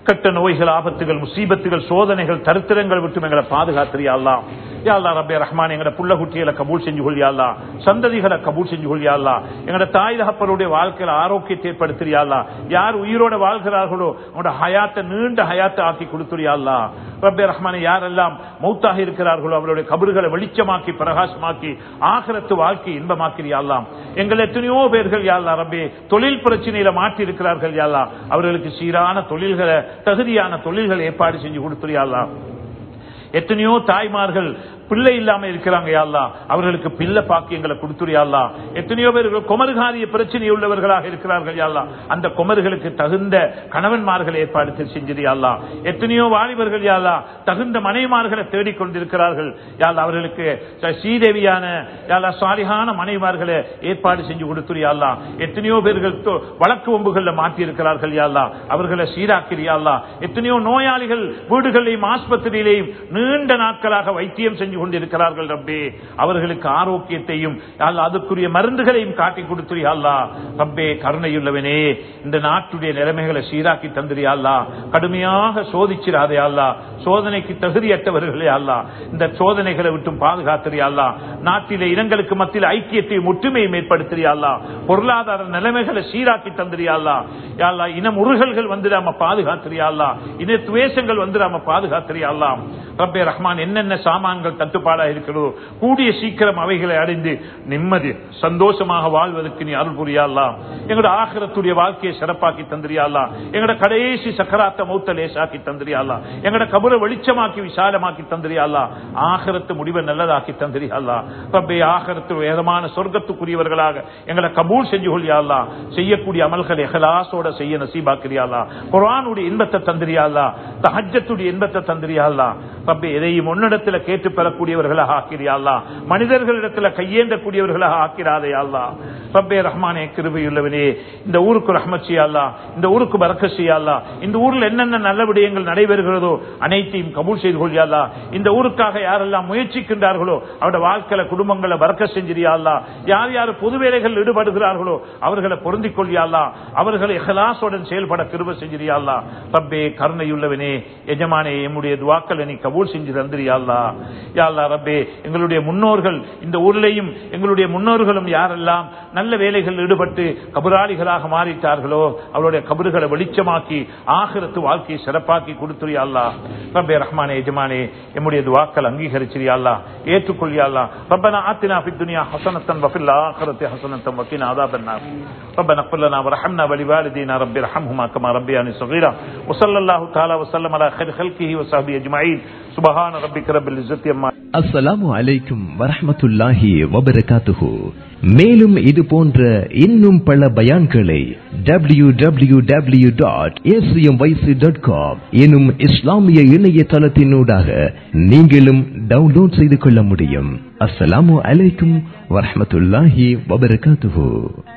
இக்கட்ட நோய்கள் ஆபத்துகள் முசீபத்துகள் சோதனைகள் தரித்திரங்கள் விட்டு எங்களை பாதுகாத்திரியாலாம் யாழ்லா ரப்பே ரஹ்மான் எங்கட புள்ள குட்டிகளை கபூல் செஞ்சு கொள்ளியாலா சந்ததிகளை கபூல் செஞ்சு கொள்ளியாலா எங்கட தாய் தகப்பனுடைய வாழ்க்கையில ஆரோக்கியத்தை ஏற்படுத்துறியாலா யார் உயிரோட வாழ்கிறார்களோ அவனோட ஹயாத்தை நீண்ட ஹயாத்தை ஆக்கி கொடுத்துறியாலா ரப்பே ரஹ்மான் யாரெல்லாம் மௌத்தாக இருக்கிறார்களோ அவருடைய கபறுகளை வெளிச்சமாக்கி பிரகாசமாக்கி ஆகரத்து வாழ்க்கை இன்பமாக்கிறியாலாம் எங்கள் எத்தனையோ பேர்கள் யாழ்லா ரப்பே தொழில் பிரச்சனையில மாற்றி இருக்கிறார்கள் யாழ்லா அவர்களுக்கு சீரான தொழில்களை தகுதியான தொழில்களை ஏற்பாடு செஞ்சு கொடுத்துறியாலா எத்தனையோ தாய்மார்கள் பிள்ளை இல்லாம இருக்கிறாங்க யாழ்லா அவர்களுக்கு பிள்ளை பாக்கியங்களை கொடுத்துறியாள்லா எத்தனையோ பேர்கள் குமர்காரிய பிரச்சனை உள்ளவர்களாக இருக்கிறார்கள் யாழ்லா அந்த குமர்களுக்கு தகுந்த கணவன்மார்கள் ஏற்பாடு செஞ்சிருயாள்லா எத்தனையோ வாலிபர்கள் யாழ்லா தகுந்த மனைவிமார்களை தேடிக்கொண்டிருக்கிறார்கள் யாழ்லா அவர்களுக்கு ஸ்ரீதேவியான யாழ்லா சாலிகான மனைவிமார்களை ஏற்பாடு செஞ்சு கொடுத்துறியாள்லா எத்தனையோ பேர்கள் தொ- வழக்கு ஒம்புகள்ல மாற்றி இருக்கிறார்கள் யாழ்லா அவர்களை சீராக்கிறியாள்லா எத்தனையோ நோயாளிகள் வீடுகளையும் ஆஸ்பத்திரியிலையும் நீண்ட நாட்களாக வைத்தியம் செஞ்சு கொண்டிருக்கிறார்கள் ரப்பே அவர்களுக்கு ஆரோக்கியத்தையும் அல்லா அதுக்குரிய மருந்துகளையும் காட்டி கொடுத்துறியாள்லா ரப்பே கருணையுள்ளவனே இந்த நாட்டுடைய நிலைமைகளை சீராக்கி தந்திரியாள்லா கடுமையாக சோதிச்சிராதே அல்லா சோதனைக்கு தகுதியற்றவர்களே அல்லா இந்த சோதனைகளை விட்டும் பாதுகாத்திரியாள்லா நாட்டிலே இனங்களுக்கு மத்தியில் ஐக்கியத்தையும் ஒற்றுமையும் ஏற்படுத்தியாள்லா பொருளாதார நிலைமைகளை சீராக்கி தந்திரியாள்லா யாழ்லா இன முருகல்கள் வந்துடாம பாதுகாத்திரியாள்லா இன துவேஷங்கள் வந்துடாம பாதுகாத்திரியாள்லா ரப்பே ரஹ்மான் என்னென்ன சாமான்கள் தட்டுப்பாடா இருக்கிறதோ கூடிய சீக்கிரம் அவைகளை அடைந்து நிம்மதி சந்தோஷமாக வாழ்வதற்கு நீ அருள் புரியாளா எங்களோட ஆகிரத்துடைய வாழ்க்கையை சிறப்பாக்கி தந்திரியாளா எங்களோட கடைசி சக்கராத்த மௌத்த லேசாக்கி தந்திரியாளா எங்களோட கபுர வெளிச்சமாக்கி விசாலமாக்கி தந்திரியாளா ஆகிரத்து முடிவை நல்லதாக்கி தந்திரியாளா ரப்பே ஆகிரத்து வேதமான சொர்க்கத்துக்குரியவர்களாக எங்களை கபூல் செஞ்சு கொள்ளியாளா செய்யக்கூடிய அமல்கள் எஹலாசோட செய்ய நசீபாக்கிறியாளா குரானுடைய இன்பத்தை தந்திரியாளா தஹஜத்துடைய இன்பத்தை தந்திரியாளா ரப்பே எதையும் உன்னிடத்துல கேட்டு பெறக்கூடியவர்களாக ஆக்கிறியாளா மனிதர்களிடத்துல கையேந்தக்கூடியவர்களாக ஆக்கிறாதே அல்லா ரப்பே ரஹ்மானே கிருபையுள்ளவனே இந்த ஊருக்கு ரஹ்மச்சியாலா இந்த ஊருக்கு பரக்கசியாலா இந்த ஊர்ல என்னென்ன நல்ல விடயங்கள் நடைபெறுகிறதோ அனைத்தையும் கபூல் செய்து கொள்ளியாலா இந்த ஊருக்காக யாரெல்லாம் முயற்சிக்கின்றார்களோ அவருடைய வாழ்க்கையில குடும்பங்களை பறக்க செஞ்சிரியாலா யார் யார் பொது வேலைகள் ஈடுபடுகிறார்களோ அவர்களை பொருந்திக் கொள்ளியாலா அவர்களை இஹலாசுடன் செயல்பட கிருப செஞ்சிரியாலா ரப்பே கருணையுள்ளவனே எஜமானே எம்முடைய துவாக்களை நீ கபூல் செஞ்சு தந்திரியாலா யாழ்லா ரப்பே எங்களுடைய முன்னோர்கள் இந்த ஊர்லேயும் எங்களுடைய முன்னோர்களும் யாரெல்லாம் நல்ல வேலைகள் ஈடுபட்டு கபுராளிகளாக மாறிட்டார்களோ அவருடைய கபறுகளை வெளிச்சமாக்கி ஆகிரத்து வாழ்க்கையை சிறப்பாக்கி கொடுத்துறியாள்லா ரப்பே ரஹ்மானே எஜமானே எம்முடைய துவாக்கள் அங்கீகரிச்சிரியாள்லா ஏற்றுக்கொள்ளியாள்லா ரப்பனா ஆத்தினா في الدنيا حسنة وفي الآخرة حسنة وقنا عذاب النار ربنا اغفر لنا وارحمنا ولوالدينا رب ارحمهما كما ربياني صغيرا وصلى الله تعالى وسلم على خير خلقه وصحبه اجمعين سبحان ربك رب العزة عما அஸ்ஸலாமு அலைக்கும் வரஹ்மத்துல்லாஹி வபரகாத்துஹு மேலும் இது போன்ற இன்னும் பல பயான்களை W W W dot dot com எனும் இஸ்லாமிய இணையதளத்தினூடாக நீங்களும் டவுன்லோட் செய்து கொள்ள முடியும் அஸ்ஸலாமு அலைக்கும் வரஹ்மத்துல்லாஹி வபரகாத்துஹு